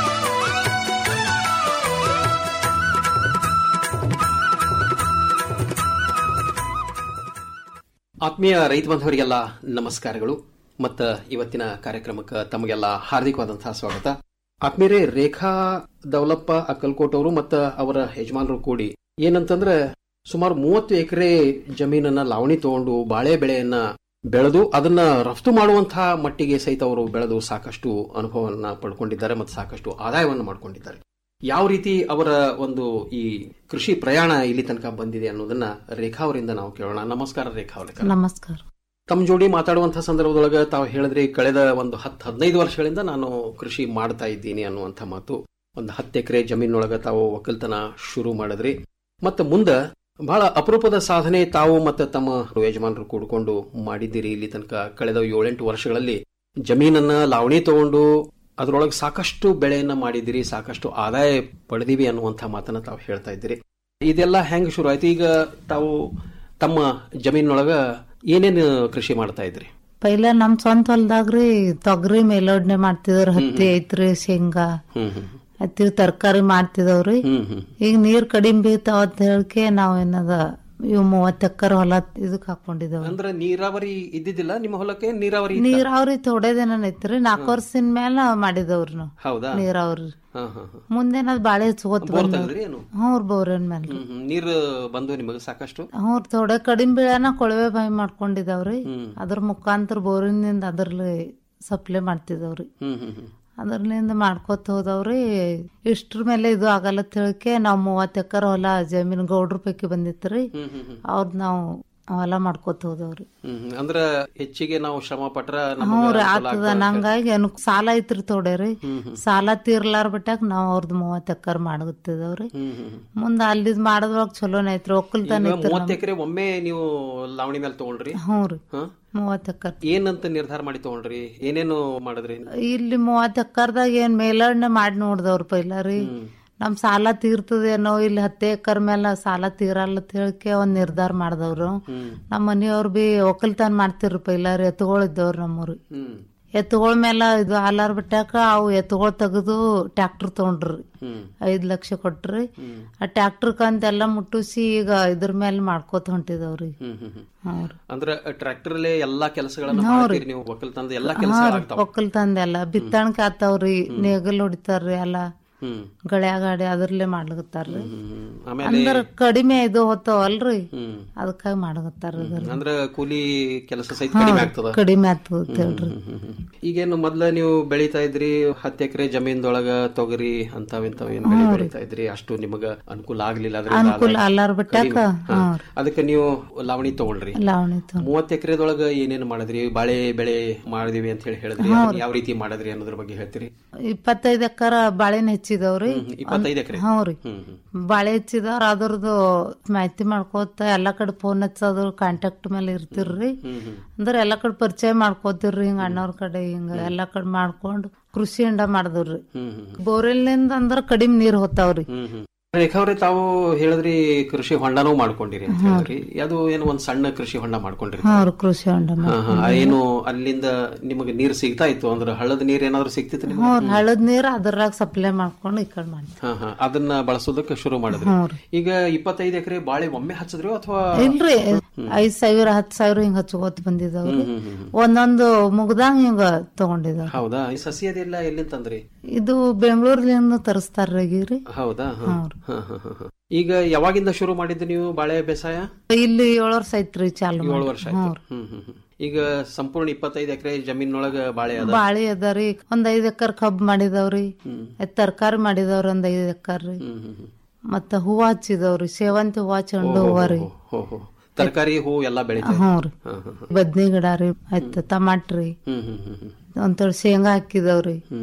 ಆತ್ಮೀಯ ರೈತ ಬಾಂಧವರಿಗೆಲ್ಲ ನಮಸ್ಕಾರಗಳು ಮತ್ತು ಇವತ್ತಿನ ಕಾರ್ಯಕ್ರಮಕ್ಕೆ ತಮಗೆಲ್ಲ ಹಾರ್ದಿಕವಾದಂತಹ ಸ್ವಾಗತ ಆತ್ಮೀಯರೇ ರೇಖಾ ದೌಲಪ್ಪ ಅಕ್ಕಲ್ಕೋಟ್ ಅವರು ಮತ್ತು ಅವರ ಯಜಮಾನರು ಕೂಡಿ ಏನಂತಂದ್ರೆ ಸುಮಾರು ಮೂವತ್ತು ಎಕರೆ ಜಮೀನನ್ನ ಲಾವಣಿ ತಗೊಂಡು ಬಾಳೆ ಬೆಳೆಯನ್ನ ಬೆಳೆದು ಅದನ್ನ ರಫ್ತು ಮಾಡುವಂತಹ ಮಟ್ಟಿಗೆ ಸಹಿತ ಅವರು ಬೆಳೆದು ಸಾಕಷ್ಟು ಅನುಭವವನ್ನ ಪಡ್ಕೊಂಡಿದ್ದಾರೆ ಮತ್ತು ಸಾಕಷ್ಟು ಆದಾಯವನ್ನು ಮಾಡ್ಕೊಂಡಿದ್ದಾರೆ ಯಾವ ರೀತಿ ಅವರ ಒಂದು ಈ ಕೃಷಿ ಪ್ರಯಾಣ ಇಲ್ಲಿ ತನಕ ಬಂದಿದೆ ಅನ್ನೋದನ್ನ ರೇಖಾ ಅವರಿಂದ ನಾವು ಕೇಳೋಣ ನಮಸ್ಕಾರ ರೇಖಾ ಅವರೇ ನಮಸ್ಕಾರ ತಮ್ಮ ಜೋಡಿ ಮಾತಾಡುವಂತಹ ಸಂದರ್ಭದೊಳಗೆ ತಾವು ಹೇಳಿದ್ರಿ ಕಳೆದ ಒಂದು ಹತ್ತು ಹದಿನೈದು ವರ್ಷಗಳಿಂದ ನಾನು ಕೃಷಿ ಮಾಡ್ತಾ ಇದ್ದೀನಿ ಅನ್ನುವಂಥ ಮಾತು ಒಂದು ಹತ್ತು ಎಕರೆ ಜಮೀನೊಳಗೆ ತಾವು ಒಕ್ಕಲ್ತನ ಶುರು ಮಾಡಿದ್ರಿ ಮತ್ತೆ ಮುಂದೆ ಬಹಳ ಅಪರೂಪದ ಸಾಧನೆ ತಾವು ಮತ್ತೆ ತಮ್ಮ ಯಜಮಾನರು ಕೂಡ್ಕೊಂಡು ಮಾಡಿದ್ದೀರಿ ಇಲ್ಲಿ ತನಕ ಕಳೆದ ಏಳೆಂಟು ವರ್ಷಗಳಲ್ಲಿ ಜಮೀನನ್ನ ಲಾವಣಿ ತಗೊಂಡು ಅದರೊಳಗೆ ಸಾಕಷ್ಟು ಬೆಳೆಯನ್ನ ಮಾಡಿದಿರಿ ಸಾಕಷ್ಟು ಆದಾಯ ಪಡೆದಿವಿ ಅನ್ನುವಂಥ ಮಾತನ್ನ ತಾವು ಹೇಳ್ತಾ ಇದ್ದೀರಿ ಇದೆಲ್ಲ ಹೆಂಗ್ ಶುರು ಆಯ್ತು ಈಗ ತಾವು ತಮ್ಮ ಜಮೀನೊಳಗ ಏನೇನು ಕೃಷಿ ಮಾಡ್ತಾ ಇದ್ರಿ ಪೈಲ ನಮ್ ಸ್ವಂತ ಹೊಲ್ದಾಗ್ರಿ ತೊಗರಿ ಮೇಲೋಡ್ನೆ ಮಾಡ್ತಿದ್ರು ಹತ್ತಿ ಐತ್ರಿ ಶೇಂಗಾ ಹ್ಮ್ ಹ್ಮ್ ಹತ್ತಿ ತರಕಾರಿ ಮಾಡ್ತಿದವ್ರಿ ಹ್ಮ್ ಹ್ಮ್ ಈಗ ನೀರ್ ಕಡಿಮೆ ಬೀಳ್ತಾವ ಅಂತ ಹೇಳ್ಕೆ ನಾವ್ ಏನದ ಇವ್ ಮೂವತ್ ಎಕರ್ ಹೊಲ ಇದಕ್ ಹಾಕೊಂಡಿದೇವ್ರಿ ಅಂದ್ರೆ ನೀರಾವರಿ ಇದ್ದಿದ್ದಿಲ್ಲ ನಿಮ್ಮ ಹೊಲಕ್ಕೆ ನೀರಾವರಿ ಇತ್ತ? ನೀರಾವರಿ ಥೋಡೆ ದಿನ ಐತ್ರಿ ನಾಲ್ಕು ವರ್ಷದ ಮೇಲೆ ಮಾಡಿದವ್ರಿ ನಾವು ಹೌದಾ ನೀರಾವರಿ ಹಾ ಹಾ ಹಾ ಮುಂದೇನದ್ ಬಾಳೆ ಹಚ್ಕೋತ್ ಬೋರ್ ಬಂದವ್ರಿ ತೆಗೆದ್ರಿ ಏನು ಹ್ಞೂ ಬೋರಿನ ಮೇಲೆ ಹ್ಮ್ ಹ್ಮ್ ನೀರು ಬಂದು ನಿಮಗೆ ಸಾಕಷ್ಟು ಹ್ಞೂ ಥೋಡೆ ಕಡಿಮೆ ಬೀಳನ ಕೊಳವೆ ಬಾವಿ ಮಾಡ್ಕೊಂಡಿದಾವ್ರಿ ಹ್ಮ್. ಅದ್ರ ಮುಖಾಂತರ ಬೋರಿನಿಂದ ಅದ್ರಲ್ಲಿ ಸಪ್ಲೈ ಮಾಡ್ತಿದವ್ರಿ ಹ್ಮ್ ಹ್ಮ್ ಹ್ಮ್ ಅದ್ರಲಿಂದ ಮಾಡ್ಕೋತ ಹೋದವ್ರಿ ಇಷ್ಟ್ರ ಮೇಲೆ ಇದು ಆಗಲ್ಲ ತಿಳ್ಕೆ ನಾವ್ ಮೂವತ್ ಎಕರ್ ಹೊಲ ಜಮೀನ್ ಗೌಡ್ರ ಪೈಕಿ ಬಂದಿತ್ರಿ ಹ್ಮ್ ಹ್ಮ್ ಹ್ಮ್ ಅವ್ರದ್ ನಾವು ಹೊಲ ಮಾಡ್ಕೋತ ಹೋದವ್ರಿ ಹ್ಮ್ ಹ್ಮ್. ಅಂದ್ರ ಹೆಚ್ಚಿಗೆ ನಾವು ಶ್ರಮ ಪಟ್ರ ನಮಗ ಹ್ಞೂ ರೀ ಅನುಕೂಲ ಆಗ್ತದ ಆಗ್ತದ. ನಂಗಾಗಿ ಅನು ಸಾಲ ಐತ್ರಿ ತೋಡೆ ರೀ ಹ್ಮ್ ಹ್ಮ್. ಸಾಲ ತೀರ್ಲಾರ್ ಬಿಟ್ಟಾಕ ನಾವ್ ಅವ್ರದ್ ಮೂವತ್ ಎಕರ್ ಮಾಡಗತ್ತಿದವ್ರಿ ಹ್ಮ್ ಹ್ಮ್ ಹ್ಮ್. ಮುಂದ ಅಲ್ಲಿದ್ ಮಾಡದ್ರೊಳಗ ಚಲೋನೇ ಐತ್ರಿ ಒಕ್ಕಲ್ತನ ಈಗ ಐತ್ರಿ ಮೂವತ್ತು ನಮ್ದು. ಎಕರೆ ಒಮ್ಮೆ ನೀವು ಲಾವಣಿ ಮೇಲೆ ತಗೊಂಡ್ರಿ ಹ್ಞೂ ರೀ ಹಾ? ಮೂವತ್ ಎಕರ್ ಏನಂತ ನಿರ್ಧಾರ ಮಾಡಿ ತಗೊಂಡ್ರಿ ಏನೇನು ಮಾಡಿದ್ರಿ ಇಲ್ಲಿ ಮೂವತ್ ಎಕರ್ದಾಗ ಏನ್ ಮೇಲಣ್ಣೆ ಮಾಡಿ ನೋಡ್ದವ್ರ ಪೈಲ ರೀ ನಮ್ ಸಾಲ ತೀರ್ತದೇನೋ ಇಲ್ಲಿ ಹತ್ತೆ ಎಕರ್ ಮೇಲೆ ಸಾಲ ತೀರಲ್ಲ ಅಂತ ಹೇಳ್ಕೆ ಒಂದ್ ನಿರ್ಧಾರ ಮಾಡ್ದವ್ರು ಹ್ಮ್ ನಮ್ಮ ಮನೆಯವ್ರು ಬಿ ಒಕ್ಕಲ್ತನ ಮಾಡ್ತಿರ್ರಿ ಪೈಲ ರೀ ಎತ್ತುಗಳಿದ್ದವ್ರು ನಮ್ಮೂರಿ ಹ್ಮ್ ಎತ್ತುಗಳ ಮೇಲೆ ಇದು ಹಾಲಾರ್ ಬಿಟ್ಟಾಕ ಅವು ಎತ್ತುಗಳು ತೆಗೆದು ಟ್ಯಾಕ್ಟರ್ ತಗೊಂಡ್ರಿ ಹ್ಮ್ ಐದ್ ಲಕ್ಷ ಕೊಟ್ರಿ ಹ್ಮ್. ಆ ಟ್ಯಾಕ್ಟರ್ ಕಂತೆಲ್ಲ ಮುಟ್ಟಿಸಿ ಈಗ ಇದ್ರ ಮೇಲೆ ಮಾಡ್ಕೋತ ಹೊಂಟಿದವ್ರಿ ಹ್ಮ್ ಹ್ಮ್ ಹ್ಮ್ ಹ್ಞೂ ಅಂದ್ರ ಟ್ರ್ಯಾಕ್ಟರ್ ಅಲ್ಲೇ ಎಲ್ಲಾ ಕೆಲಸಗಳನ್ನ ಹ್ಞೂ ರೀ. ಮಾಡ್ತೀರಿ ನೀವು ಒಕ್ಕಲ್ತನದ ಎಲ್ಲಾ ಕೆಲಸ ಹಾ ರೀ, ಆಗ್ತಾವ ಒಕ್ಕಲ್ತನದೆಲ್ಲ ಬಿತ್ತಣಕ್ ಆತಾವ್ರಿ ನೇಗಲ್ ಹೊಡಿತಾರ್ರಿ ಎಲ್ಲ ಹ್ಮ್ ಗಳ್ಯಾ ಗಾಡಿ ಅದ್ರಲ್ಲೇ ಮಾಡ್ಲಕತ್ತಾರ್ರಿ ಹ್ಮ್. ಆಮೇಲೆ ಅಂದ್ರ ಕಡಿಮೆ ಇದು ಹೋತಾವಲ್ರಿ ಹ್ಮ್ ಅದಕ್ಕಾಗಿ ಮಾಡಕತ್ತಾರ ಅಂದ್ರ ಕೂಲಿ ಕೆಲಸ ಸಹಿತ ಹಾ, ಕಡಿಮೆ ಆಗ್ತದ ಕಡಿಮೆ ಆಗ್ತದ ಅಂತ ಹೇಳ್ರಿ. ಹ್ಮ್, ಹ್ಮ್, ಹ್ಮ್. ಈಗೇನು ಮೊದ್ಲ ನೀವು ಬೆಳಿತಾ ಇದ್ರಿ ಹತ್ತು ಎಕರೆ ಜಮೀನ್ದೊಳಗ ತೊಗರಿ ಅಂತಾವ್ ಇಂತಾವ್ ಏನ್ ಬೆಳೆ ಹ್ಞೂ ರೀ. ಬೆಳಿತಾ ಇದ್ರಿ ಅಷ್ಟು ನಿಮಗ ಅನುಕೂಲ ಆಗ್ಲಿಲ್ಲ ಅದ್ರಿಂದ ಅನುಕೂಲ ಆದಾಯ ಅಲ್ಲಾರ್ ಬಿಟ್ಟಾಕ ಕಡಿಮೆ. ಹಾ. ಹ್ಞೂ ಅದಕ್ಕೆ ನೀವು ಲಾವಣಿ ತಗೊಳ್ರಿ ಲಾವಣಿ ತಗೊಂಡ್ ಮೂವತ್ ಎಕರೆದೊಳಗ ಏನೇನ್ ಮಾಡಿದ್ರಿ ಬಾಳೆ ಬೆಳೆ ಮಾಡಿದಿವಿ ಅಂತ ಹೇಳಿ ಹೇಳಿದ್ರಿ ಹ್ಞೂ ಅದನ್ನ ರೀ. ಯಾವ ರೀತಿ ಮಾಡಿದ್ರಿ ಅನ್ನೋದ್ರ ಬಗ್ಗೆ ಹೇಳ್ತೀರಿ ಇಪ್ಪತ್ತೈದ್ ಎಕರ ಬಾಳೆನ ಹೆಚ್ಚಿದವ್ರಿ ಇಪ್ಪತ್ತೈದು ಎಕರೆ ಹ್ಞೂ ರೀ ಹ್ಮ್ ಹ್ಮ್ ಬಾಳೆ ಹೆಚ್ಚಿದವ್ರ ಅದ್ರದ್ದು ಮಾಹಿತಿ ಮಾಡ್ಕೋತ ಎಲ್ಲಾ ಕಡೆ ಫೋನ್ ಹಚ್ಚೋದು ಕಾಂಟ್ಯಾಕ್ಟ್ ಮೇಲೆ ಇರ್ತಿರ್ರಿ ಹ್ಮ್ ಹ್ಮ್ ಅಂದ್ರ ಎಲ್ಲಾ ಕಡೆ ಪರಿಚಯ ಮಾಡ್ಕೋತಿರ್ರಿ ಹಿಂಗ ಅಣ್ಣವ್ರ ಕಡೆ ಹಿಂಗ ಎಲ್ಲಾ ಕಡೆ ಮಾಡ್ಕೊಂಡು ಕೃಷಿ ಹೊಂಡ ಮಾಡಿದ್ರಿ ಹ್ಮ್ ಹ್ಮ್ ಬೋರ್ವೆಲ್ನಿಂದ ಅಂದ್ರ ಕಡಿಮೆ ನೀರ್ ಹೋತಾವ್ರಿ ಹ್ಮ್ ಹ್ಮ್ ರೇಖಾ ಅವ್ರೆ ತಾವು ಹೇಳಿದ್ರಿ ಕೃಷಿ ಹೊಂಡನೂ ಮಾಡ್ಕೊಂಡಿರಿ ಅಂತ ಹೇಳಿದ್ರಿ ಅದು ಏನು ಒಂದ್ ಸಣ್ಣ ಕೃಷಿ ಹೊಂಡ ಮಾಡ್ಕೊಂಡ್ರಿ ಹಾ ರೀ ಕೃಷಿ ಹೊಂಡ ಹಾ, ಹಾ. ಏನು ಅಲ್ಲಿಂದ ನಿಮಗೆ ನೀರ್ ಸಿಗ್ತಾ ಇತ್ತು ಅಂದ್ರೆ ಹಳ್ಳದ ನೀರ್ ಏನಾದ್ರು ಸಿಗ್ತಿತ್ತು ನಿಮ್ಗೆ ಹ್ಞೂ ರೀ, ಹಳದ್ ನೀರ್ ಅದ್ರಾಗ ಸಪ್ಲೈ ಮಾಡ್ಕೊಂಡು ಈ ಕಡೆ ಮಾಡಿ ಹಾ ಹಾ ಅದನ್ನ ಬಳಸೋದಕ್ಕೆ ಶುರು ಮಾಡಿದ್ರಿ ಹ್ಞೂ ರೀ. ಈಗ ಇಪ್ಪತ್ತೈದು ಎಕರೆ ಬಾಳೆ ಒಮ್ಮೆ ಹಚ್ಚಿದ್ರಿ ಅಥವಾ ಇಲ್ರಿ ಐದ್ ಸಾವಿರ ಹತ್ ಸಾವಿರ ಹಿಂಗ ಹಚ್ಕೋತ ಬಂದಿದಾವ್ರಿ ಹ್ಮ್, ಹ್ಮ್, ಹ್ಮ್. ಒಂದೊಂದು ಮುಗ್ದಂಗ ಹಿಂಗ ತಗೊಂಡಿದಾವ್ ಹೌದಾ ಈ ಸಸಿ ಅದೆಲ್ಲ ಎಲ್ಲಿಂದ ತಂದ್ರಿ ಇದು ಬೆಂಗಳೂರ್ಲಿಂದ ತರಿಸ್ತಾರ್ರಿ ಈಗ ರೀ ಹೌದಾ ಹಾ. ಹಾ, ಹಾ, ಹಾ, ಹಾ. ಈಗ ಯಾವಾಗಿಂದ ಶುರು ಮಾಡಿದ್ದು ನೀವು ಬಾಳೆ ಬೇಸಾಯ ಇಲ್ಲಿ ಏಳು ವರ್ಷ ಐತ್ರಿ ಚಾಲು ಏಳು ಮಾಡಿ. ವರ್ಷ ಹ್ಞೂ ಆಯ್ತು ಹ್ಮ್ ಹ್ಮ್ ಹ್ಮ್. ಈಗ ಸಂಪೂರ್ಣ ಇಪ್ಪತ್ತೈದು ಎಕರೆ ಜಮೀನೊಳಗ ಬಾಳೆ ಅದ ಬಾಳಿ ಅದಾರಿ ಒಂದ್ ಐದ್ ಎಕರ್ ಕಬ್ಬ್ ಮಾಡಿದವ್ರಿ ತರಕಾರಿ ಮಾಡಿದವ್ರಿ ಒಂದ್ ಐದ್ ಎಕರ್ ರೀ ಹ್ಮ್ ಹ್ಮ್ ಹ್ಮ್. ಮತ್ತ ಹೂವ ಹಚ್ಚಿದವ್ರಿ ಸೇವಂತಿ ಹೂವ ಚೆಂಡು ಹೂವ ರೀ ಹೋ ಹೋ ತರಕಾರಿ ಹೂ ಎಲ್ಲಾ ಬೆಳಿತಾ ಹ್ಞೂ ರೀ ಹಾ, ಹಾ, ಹಾ. ಬದ್ನಿ ಗಿಡ ರೀ ಆಯ್ತ ಟಮಾಟ್ರಿ ಹ್ಮ್ ಹ್ಮ್ ಹ್ಮ್ ಹ್ಮ್. ಒಂಥರ ಶೇಂಗಾ ಹಾಕಿದವ್ರಿ ಹ್ಮ್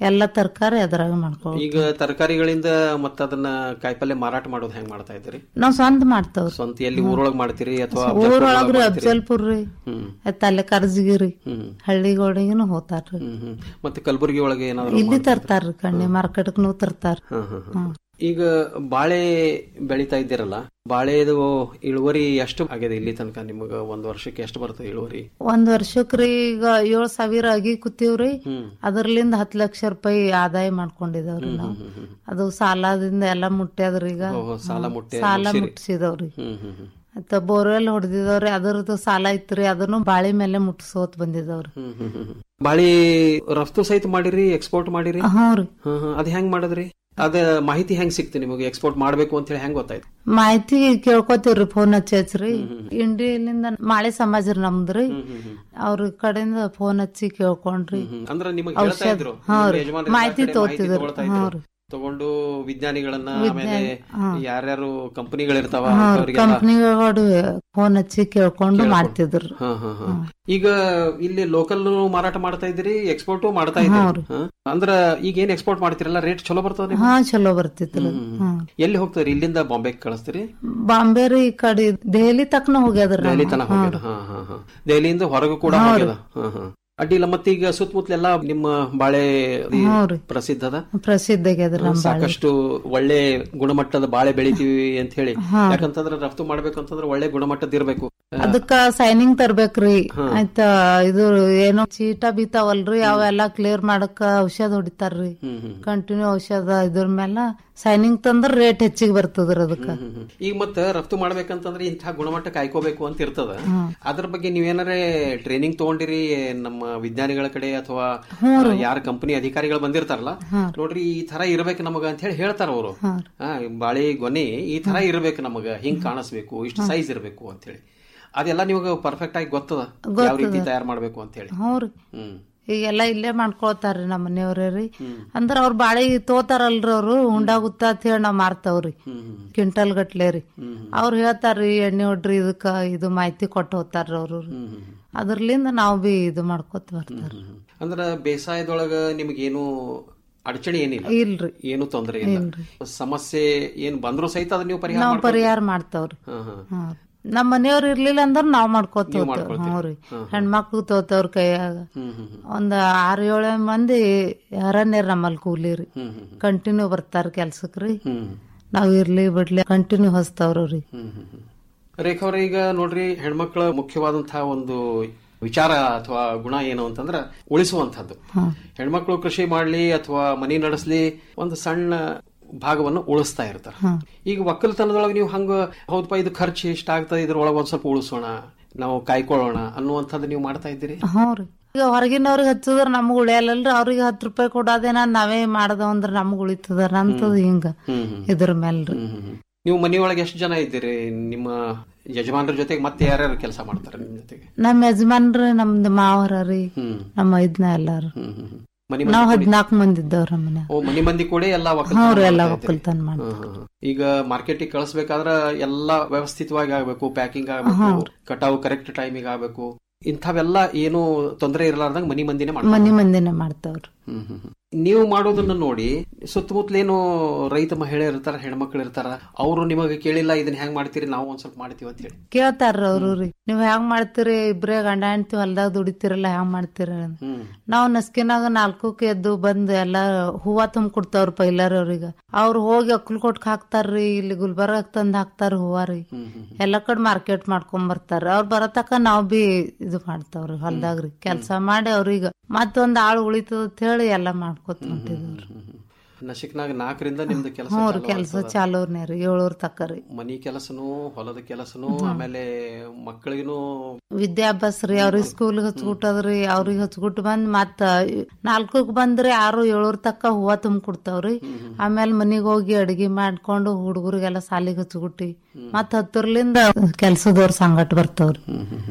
ಎಲ್ಲ ತರಕಾರಿ ಅದ್ರಾಗ ಮಾಡ್ಕೊ ಈಗ ತರಕಾರಿಗಳಿಂದ ಮತ್ತ ಅದನ್ನ ಕಾಯಿಪಲ್ಯ ಮಾರಾಟ ಮಾಡೋದು ಹೆಂಗ್ ಮಾಡ್ತಾ ಇದ್ದೀರಿ ನಾವ್ ಸ್ವಂತ ಮಾಡ್ತಾವ್ರಿ ಸ್ವಂತ ಎಲ್ಲಿ ಊರೊಳಗ್ ಮಾಡ್ತೀರಿ ಅಥವಾ ಊರೊಳಗ್ರಿ ಅಫ್ಜಲ್ಪುರ್ ರೀ ಹ್ಮ್ ಮತ್ತ ಅಲ್ಲೇ ಕರ್ಜಗಿರಿ ಹ್ಮ್ ಹಳ್ಳಿಗಳಿಗನು ಹೋತಾರ್ರಿ ಹ್ಮ್ ಹ್ಮ್ ಮತ್ತೆ ಕಲಬುರಗಿ ಒಳಗೆ ಏನಾದ್ರು ಇಲ್ಲಿ ತರ್ತಾರ್ರಿ ಕಣ್ಣಿ ಮಾರ್ಕೆಟ್ಗೂ ತರ್ತಾರ ಹ್ಮ್ ಹ್ಮ್ ಹ್ಮ್. ಈಗ ಬಾಳೆ ಬೆಳಿತಾ ಇದ್ದೀರಲ್ಲ ಬಾಳೆದು ಇಳುವರಿ ಎಷ್ಟು ಆಗಿದೆ ಇಲ್ಲಿ ತನಕ ನಿಮಗ ಒಂದ್ ವರ್ಷಕ್ಕೆ ಎಷ್ಟು ಬರ್ತದೆ ಇಳುವರಿ ಒಂದ್ ವರ್ಷಕ್ರಿ ಈಗ ಏಳ್ ಸಾವಿರ ಅಗಿ ಕೂತೀವ್ರಿ ಹ್ಮ್. ಅದರ್ಲಿಂದ ಹತ್ ಲಕ್ಷ ರೂಪಾಯಿ ಆದಾಯ ಮಾಡ್ಕೊಂಡಿದವ್ರಿ ನಾವು ಅದು ಸಾಲದಿಂದ ಎಲ್ಲಾ ಮುಟ್ಟ್ಯಾದ್ರಿ ಈಗ ಓಹೋ, ಸಾಲ ಮುಟ್ಟಿ ಸಾಲ ಮುಟ್ಸಿರಿ. ಮುಟ್ಸಿದವ್ರಿ ಹ್ಮ್ ಹ್ಮ್ ಹ್ಮ್ ಮತ್ತ ಬೋರ್ವೆಲ್ ಹೊಡೆದಿದವ್ರಿ ಅದರದ್ದು ಸಾಲ ಇತ್ರಿ ಅದನ್ನು ಬಾಳಿ ಮೇಲೆ ಮುಟ್ಸೋತ್ ಬಂದಿದವ್ರಿ ಹ್ಮ್ ಹ್ಮ್ ಹ್ಮ್ ಹ್ಮ್. ಬಾಳಿ ರಫ್ತು ಸಹಿತ ಮಾಡಿರಿ ಎಕ್ಸ್ಪೋರ್ಟ್ ಮಾಡಿರಿ ಹ್ಞೂ ರೀ ಹ್ಮ್ ಹ್ಮ್. ಅದ್ ಹೆಂಗ್ ಮಾಡಿದ್ರಿ ಅದ ಮಾಹಿತಿ ಹೆಂಗ್ ಸಿಕ್ತು ನಿಮಗೆ ಎಕ್ಸ್ಪೋರ್ಟ್ ಮಾಡ್ಬೇಕು ಅಂತ ಹೇಳಿ ಹೆಂಗ್ ಗೊತ್ತಾಯ್ತು ಮಾಹಿತಿ ಕೇಳ್ಕೊತೀವ್ರಿ ಫೋನ್ ಹಚ್ಚಿ ಹಚ್ಚ್ರಿ ಇಂಡಿಯಲ್ಲಿಂದ ಮಾಳೆ ಸಮಾಜ ರೀ ನಮ್ದ್ರಿ ಅವ್ರ ಕಡೆಯಿಂದ ಫೋನ್ ಹಚ್ಚಿ ಕೇಳ್ಕೊಂಡ್ರಿ ಹ್ಮ್. ಅಂದ್ರ ನಿಮಗೆ ಹೇಳ್ತಾ ಔಷಧ ಇದ್ರು ಹಾ ನಿಮ್ಮ ರೀ ಯಜಮಾನ್ರು ಮಾಹಿತಿ ಎಲ್ಲಾ ಕಡೆ ಮಾಹಿತಿ ತಗೋತಿದ್ರು ತಗೊಳ್ತಾ ಹಾ ಇದ್ರು. ರೀ ತಗೊಂಡು ವಿಜ್ಞಾನಿಗಳನ್ನ ವಿಜ್ಞಾನಿ, ಆಮೇಲೆ ಹಾ. ಯಾರ್ಯಾರು ಕಂಪನಿಗಳಿರ್ತಾವ ಹಾ ಅವ್ರಿಗೆಲ್ಲ ಕಂಪ್ನಿಗಳು ಫೋನ್ ಹಚ್ಚಿ ಕೇಳ್ಕೊಂಡು ಮಾಡ್ತಿದ್ರು ಹಾ, ಹಾ, ಹಾ. ಈಗ ಇಲ್ಲಿ ಲೋಕಲ್ ಮಾರಾಟ ಮಾಡ್ತಾ ಇದ್ದೀರಿ ಎಕ್ಸ್ಪೋರ್ಟ್ ಮಾಡ್ತಾ ಹಾ ಇದ್ದೀರಿ ಹಾ? ಅಂದ್ರ ಈಗ ಏನ್ ಎಕ್ಸ್ಪೋರ್ಟ್ ಮಾಡ್ತಿರಲ್ಲ ರೇಟ್ ಚಲೋ ಬರ್ತದ ಹಾ ಚಲೋ ಬರ್ತಿತ್ರಿ ಹಾ ಎಲ್ಲಿ ಹೋಗ್ತಾರಿ ಇಲ್ಲಿಂದ ಬಾಂಬೆ ಕಳಿಸ್ತೀರಿ ಬಾಂಬೆ ರೀ ಈ ಕಡೆ ದೆಹಲಿ ತಕ್ಕನ ಹೋಗ್ಯದ್ರಿ ದೆಹಲಿ ನಮ್ಮ. ತನಕ ಹಾ ಹೋಗ್ಯದ ಹಾ ಹಾ ಹಾ ದೆಹಲಿಯಿಂದ ಹೊರಗೂ ಕೂಡ ಹಾ ರೀ. ಹೋಗ್ಯದ ಹಾ ಹಾ ಅಡ್ಡಿಲ್ಲ ಮತ್ತೀಗ ಸುತ್ತಮುತ್ತಲೆಲ್ಲ ನಿಮ್ಮ ಬಾಳೆ ಹಾ ರೀ. ಪ್ರಸಿದ್ಧದ ಪ್ರಸಿದ್ಧ ಆಗ್ಯದ್ರಿ ನಮ್ಮ ಬಾಳೆ ಸಾಕಷ್ಟು ಒಳ್ಳೆ ಗುಣಮಟ್ಟದ ಬಾಳೆ ಬೆಳಿತೀವಿ ಅಂತ ಹೇಳಿ ಹಾ. ಯಾಕಂತಂದ್ರೆ ರಫ್ತು ಮಾಡ್ಬೇಕಂತಂದ್ರೆ ಒಳ್ಳೆ ಗುಣಮಟ್ಟದ ಇರ್ಬೇಕು ಅದಕ್ಕ ಸೈನಿಂಗ್ ತರ್ಬೇಕ್ರಿ ಹಾ. ಆಯ್ತಾ ಇದು ಏನೋ ಚೀಟ ಬೀತಾವಲ್ರಿ ಅವೆಲ್ಲಾ ಕ್ಲಿಯರ್ ಮಾಡಕ್ ಔಷಧ ಹೊಡಿತಾರ್ರಿ ಹ್ಮ್ ಹ್ಮ್ ಕಂಟಿನ್ಯೂ ಔಷಧ ಇದ್ರ ಮೇಲೆ ಸೈನಿಂಗ್ ತಂದ್ರ ರೇಟ್ ಹೆಚ್ಚಿಗೆ ಬರ್ತದ್ರಿ ಅದಕ್ಕ ಹ್ಮ್ ಹ್ಮ್. ಈಗ ಮತ್ತ ರಫ್ತು ಮಾಡ್ಬೇಕಂತಂದ್ರೆ ಇಂತಹ ಗುಣಮಟ್ಟ ಕಾಯ್ಕೋಬೇಕು ಅಂತ ಇರ್ತದ ಹ್ಮ್. ಅದ್ರ ಬಗ್ಗೆ ನೀವೇನಾರೇ ಟ್ರೈನಿಂಗ್ ತಗೊಂಡಿರಿ ನಮ್ಮ ವಿಜ್ಞಾನಿಗಳ ಕಡೆ ಅಥವಾ ಹ್ಞೂ ರೀ. ಯಾರ ಕಂಪನಿ ಅಧಿಕಾರಿಗಳು ಬಂದಿರ್ತಾರಲ್ಲ ಹಾ. ನೋಡ್ರಿ ಈ ತರ ಇರ್ಬೇಕು ನಮಗ ಅಂತ ಹೇಳಿ ಹೇಳ್ತಾರ ಅವರು ಹಾ. ಬಾಳಿ ಗೊನೆ ಈ ತರ ಇರ್ಬೇಕು ನಮಗ ಹಿಂಗ್ ಕಾಣಿಸ್ಬೇಕು ಇಷ್ಟು ಸೈಜ್ ಇರ್ಬೇಕು ಅಂತ ಹೇಳಿ ಅದೆಲ್ಲ ನಿಮಗ ಪರ್ಫೆಕ್ಟ್ ಆಗಿ ಗೊತ್ತದ ಯಾವ ರೀತಿ ಗೊತ್ತದ. ತಯಾರು ಮಾಡ್ಬೇಕು ಅಂತ ಹೇಳಿ ಹ್ಞೂ ರೀ ಹ್ಮ್ ಈಗೆಲ್ಲ ಇಲ್ಲೇ ಮಾಡ್ಕೊಳ್ತಾರ್ರಿ ನಮ್ಮ ಮನೆಯವ್ರೇ ರೀ ಅಂದ್ರ ಅವ್ರ ಬಾಳಿ ತೋತಾರಲ್ರಿ ಅವ್ರು ಉಂಡಾಗುತ್ತ ಅಂತ ಹೇಳಿ ನಾವ್ ಮಾರ್ತಾವ್ರಿ ಕ್ವಿಂಟಲ್ ಗಟ್ಲೆ ರೀ ಅವ್ರು ಹೇಳ್ತಾರ್ರಿ ಎಣ್ಣೆ ಹೊಡ್ರಿ ಇದಕ್ಕ ಇದು ಮಾಹಿತಿ ಕೊಟ್ಟು ಹೋಗ್ತಾರ್ರಿ ಅವ್ರು ಅದ್ರಲಿಂದ ನಾವ್ ಬಿ ಇದು ಮಾಡ್ಕೊತ ಬರ್ತಾರ ಅಂದ್ರ ಬೇಸಾಯದೊಳಗ ನಿಮಗೇನು ಅಡಚಣೆ ಏನಿಲ್ಲ ಇಲ್ರಿ ಏನು ತೊಂದರೆ ಇಲ್ಲ ಇಲ್ರಿ. ಸಮಸ್ಯೆ ಏನ್ ಬಂದ್ರು ಸಹಿತ ಅದನ್ನ ನೀವು ಪರಿಹಾರ ನಾವ್ ಮಾಡ್ಕೊಳ್ತೀರಿ? ಪರಿಹಾರ ಮಾಡ್ತಾವ್ರಿ ಹಾ, ಹಾ. ಹಾ. ನಮ್ ಮನೆಯವ್ರ ಇರ್ಲಿಲ್ಲ ಅಂದ್ರ ನಾವ್ ಮಾಡ್ಕೋತ ನೀವ್ ಹೋಗ್ತೇವ್ ಮಾಡ್ಕೊಳ್ತೀರಿ. ಹ್ಞೂ ರೀ ಹಾ, ಹಾ. ಹೆಣ್ಮಕ್ಳು ತೋತವ್ರ ಕೈಯಾಗ ಹ್ಮ್, ಹ್ಮ್, ಹ್ಮ್. ಒಂದ್ ಆರ್ ಏಳು ಮಂದಿ ಹರಣ್ಯರ್ ನಮ್ಮಲ್ಲಿ ಕೂಲಿ ರೀ ಹ್ಮ್, ಹ್ಮ್, ಕಂಟಿನ್ಯೂ ಬರ್ತಾರ ಕೆಲ್ಸಕ್ ರೀ ಹ್ಮ್. ನಾವ್ ಇರ್ಲಿ ಬಿಡ್ಲಿ ಕಂಟಿನ್ಯೂ ಹಚ್ತಾವ್ರಿ ಹ್ಮ್, ಹ್ಮ್, ಹ್ಮ್. ರೇಖಾ ಅವ್ರೆ ಈಗ ನೋಡ್ರಿ ಹೆಣ್ಮಕ್ಳ ಮುಖ್ಯವಾದಂತಹ ಒಂದು ವಿಚಾರ ಅಥವಾ ಗುಣ ಏನು ಅಂತಂದ್ರ ಉಳಿಸುವಂತದ್ದು ಹಾ. ಹೆಣ್ಮಕ್ಳು ಕೃಷಿ ಮಾಡ್ಲಿ ಅಥವಾ ಮನಿ ನಡೆಸ್ಲಿ ಒಂದು ಸಣ್ಣ ಭಾಗವನ್ನು ಉಳಿಸ್ತಾ ಇರ್ತಾರೆ ಹಾ. ಈಗ ಒಕ್ಕಲ್ತನದೊಳಗೆ ನೀವು ಹಂಗ ಹೌದಪ್ಪ ಇದು ಖರ್ಚು ಇಷ್ಟ ಆಗ್ತದೆ ಇದ್ರೊಳಗೆ ಒಂದ್ ಸ್ವಲ್ಪ ಉಳಿಸೋಣ ನಾವು ಕಾಯ್ಕೊಳ್ಳೋಣ ಅನ್ನುವಂಥದ್ದು ನೀವು ಮಾಡ್ತಾ ಇದ್ದೀರಿ ಹ್ಞೂ ರೀ ಈಗ ಹೊರಗಿನವ್ರಿಗೆ ಹಚ್ಚಿದ್ರ ನಮಗ್ ಉಳಿಯಲ್ಲಲ್ರಿ ಅವ್ರಿಗೆ ಹತ್ತು ರೂಪಾಯಿ ಕೊಡೋದೇನ ನಾವೇ ಮಾಡದ ಅಂದ್ರ ನಮಗ್ ಉಳಿತದಾರ ಅಂತದ್ ಹಿಂಗ ಹ್ಮ್, ಹ್ಮ್. ಇದ್ರ ಮೇಲ್ರಿ ಹ್ಮ್, ಹ್ಮ್, ಹ್ಮ್. ನೀವು ಮನೆಯೊಳಗೆ ಎಷ್ಟು ಜನ ಇದ್ದೀರಿ ನಿಮ್ಮ ಯಜಮಾನ್ರ ಜೊತೆಗೆ ಮತ್ತೆ ಯಾರ್ಯಾರು ಕೆಲಸ ಮಾಡ್ತಾರೆ ನಿಮ್ ಜೊತೆಗೆ ನಮ್ ಯಜಮಾನ್ರಿ ನಮ್ದು ಮಾವರ ರೀ ಹ್ಮ್. ನಮ್ಮ ಐದ್ನ ಎಲ್ಲಾರು ಹ್ಮ್, ಹ್ಮ್, ಹ್ಮ್. ಮನಿ ನಾವ್ ಮಂದಿ ಕೂಡಿ- ಹದ್ನಾಲ್ಕು ಮಂದಿ ಇದ್ದವ್ರ ಮನೆ ಓ ಮನಿ ಮಂದಿ ಕೂಡ ಎಲ್ಲ ಹ್ಞೂ ರೀ ಎಲ್ಲ ಒಕ್ಕಲ್ತನ ಮಾಡಿ ಈಗ ಮಾರ್ಕೆಟಿಗೆ ಕಳಿಸ್ಬೇಕಾದ್ರ ಎಲ್ಲಾ ವ್ಯವಸ್ಥಿತವಾಗಿ ಆಗ್ಬೇಕು ಪ್ಯಾಕಿಂಗ್ ಆಗ್ಬೇಕು ಕಟಾವು ಕರೆಕ್ಟ್ ಟೈಮಿಗೆ ಆಗ್ಬೇಕು ಇಂಥವೆಲ್ಲ ಏನು ತೊಂದರೆ ಇರಲಾರ್ದಂಗ ಮನಿ ಮಂದಿನೇ ಮಾಡ್ತಾರೆ ಮನಿ ಮಂದಿನೇ ಮಾಡ್ತಾವ್ರಿ ಹ್ಮ್, ಹ್ಮ್, ಹ್ಮ್. ನೀವು ಮಾಡೋದನ್ನ ನೋಡಿ ಸುತ್ತಮುತ್ತಲೇನು ರೈತ ಮಹಿಳೆ ಇರ್ತಾರ ಹೆಣ್ಮಕ್ಳು ಇರ್ತಾರ ಅವರು ನಿಮಗೆ ಕೇಳಿಲ್ಲ ಇದನ್ನ ಹೆಂಗ್ ಮಾಡ್ತೀರಿ ನಾವು ಒಂದ್ ಸ್ವಲ್ಪ ಮಾಡ್ತೀವಿ ಅಂತ ಹೇಳಿ ಕೇಳ್ತಾರ್ರಿ ಅವ್ರು ರೀ ನೀವ್ ಹೆಂಗ್ ಮಾಡ್ತೀರಿ ಇಬ್ರೇ ಗಂಡ ಹೆಂಡ್ತಿ ಹೊಲ್ದಾಗ ದುಡಿತೀರಲ್ಲ ಹೆಂಗ್ ಮಾಡ್ತೀರಿ ಅಂತ. ಹ್ಮ್ ನಾವ್ ನಸ್ಕಿನಾಗ ನಾಲ್ಕಕ್ಕೆ ಎದ್ದು ಬಂದ್ ಎಲ್ಲಾ ಹೂವ ತುಂಬ ಕೊಡ್ತಾವ್ರ ಪೈಲಾರ ಅವ್ರಿಗೆ ಅವ್ರು ಹೋಗಿ ಅಕ್ಕಲ್ಕೊಟ್ಕ್ ಹಾಕ್ತಾರ್ರಿ ಇಲ್ಲಿ ಗುಲ್ಬರ್ಗಾಕ್ ತಂದ್ ಹಾಕ್ತಾರ ಹೂವ ರೀ ಎಲ್ಲಾ ಕಡೆ ಮಾರ್ಕೆಟ್ ಮಾಡ್ಕೊಂಡ್ ಬರ್ತಾರ ಅವ್ರ ಬರತಕ ನಾವ್ ಬಿ ಇದು ಮಾಡ್ತಾವ್ರಿ ಹೊಲ್ದಾಗ್ರಿ ಕೆಲ್ಸ ಮಾಡಿ ಅವ್ರಿಗೆ ಮತ್ತೊಂದ್ ಆಳ್ ಉಳಿತದ ಅಂತ ಹೇಳಿ ಎಲ್ಲಾ ಮಾಡ್ಕೊತ ಹೊಂಟಿದವ್ರಿ ನಶಿಕ್ನಾಗ ನಾಲ್ಕರಿಂದ ನಿಮ್ದು ಕೆಲಸ ಹ್ಞೂ ರೀ ಕೆಲ್ಸ ಚಾಲೂರ್ನೇ ರೀ ಏಳೂರ್ ತಕ್ಕ ರೀ ಮನಿ ಕೆಲಸನು ಹೊಲದ ಕೆಲಸನು ಆಮೇಲೆ ಮಕ್ಕಳಿಗೂ ವಿದ್ಯಾಭ್ಯಾಸ ರೀ ಅವ್ರಿಗೆ ಸ್ಕೂಲ್ ಹಚ್ಬಿಟ್ಟದ್ರಿ ಅವ್ರಿಗೆ ಹಚ್ಬಿಟ್ಟು ಬಂದ್ ಮತ್ತ ನಾಲ್ಕಕ್ ಬಂದ್ರಿ ಆರು ಏಳೂರ್ ತಕ್ಕ ಹೂವ ತುಂಬ ಕೊಡ್ತಾವ್ರಿ ಆಮೇಲೆ ಮನಿಗ್ ಹೋಗಿ ಅಡಿಗೆ ಮಾಡ್ಕೊಂಡು ಹುಡುಗರಿಗೆಲ್ಲ ಸಾಲಿಗೆ ಹಚ್ಬಿಟ್ಟಿ ಮತ್ ಹತ್ತರ್ಲಿಂದ ಕೆಲ್ಸದವ್ರ ಸಂಗಟ ಬರ್ತಾವ್ರಿ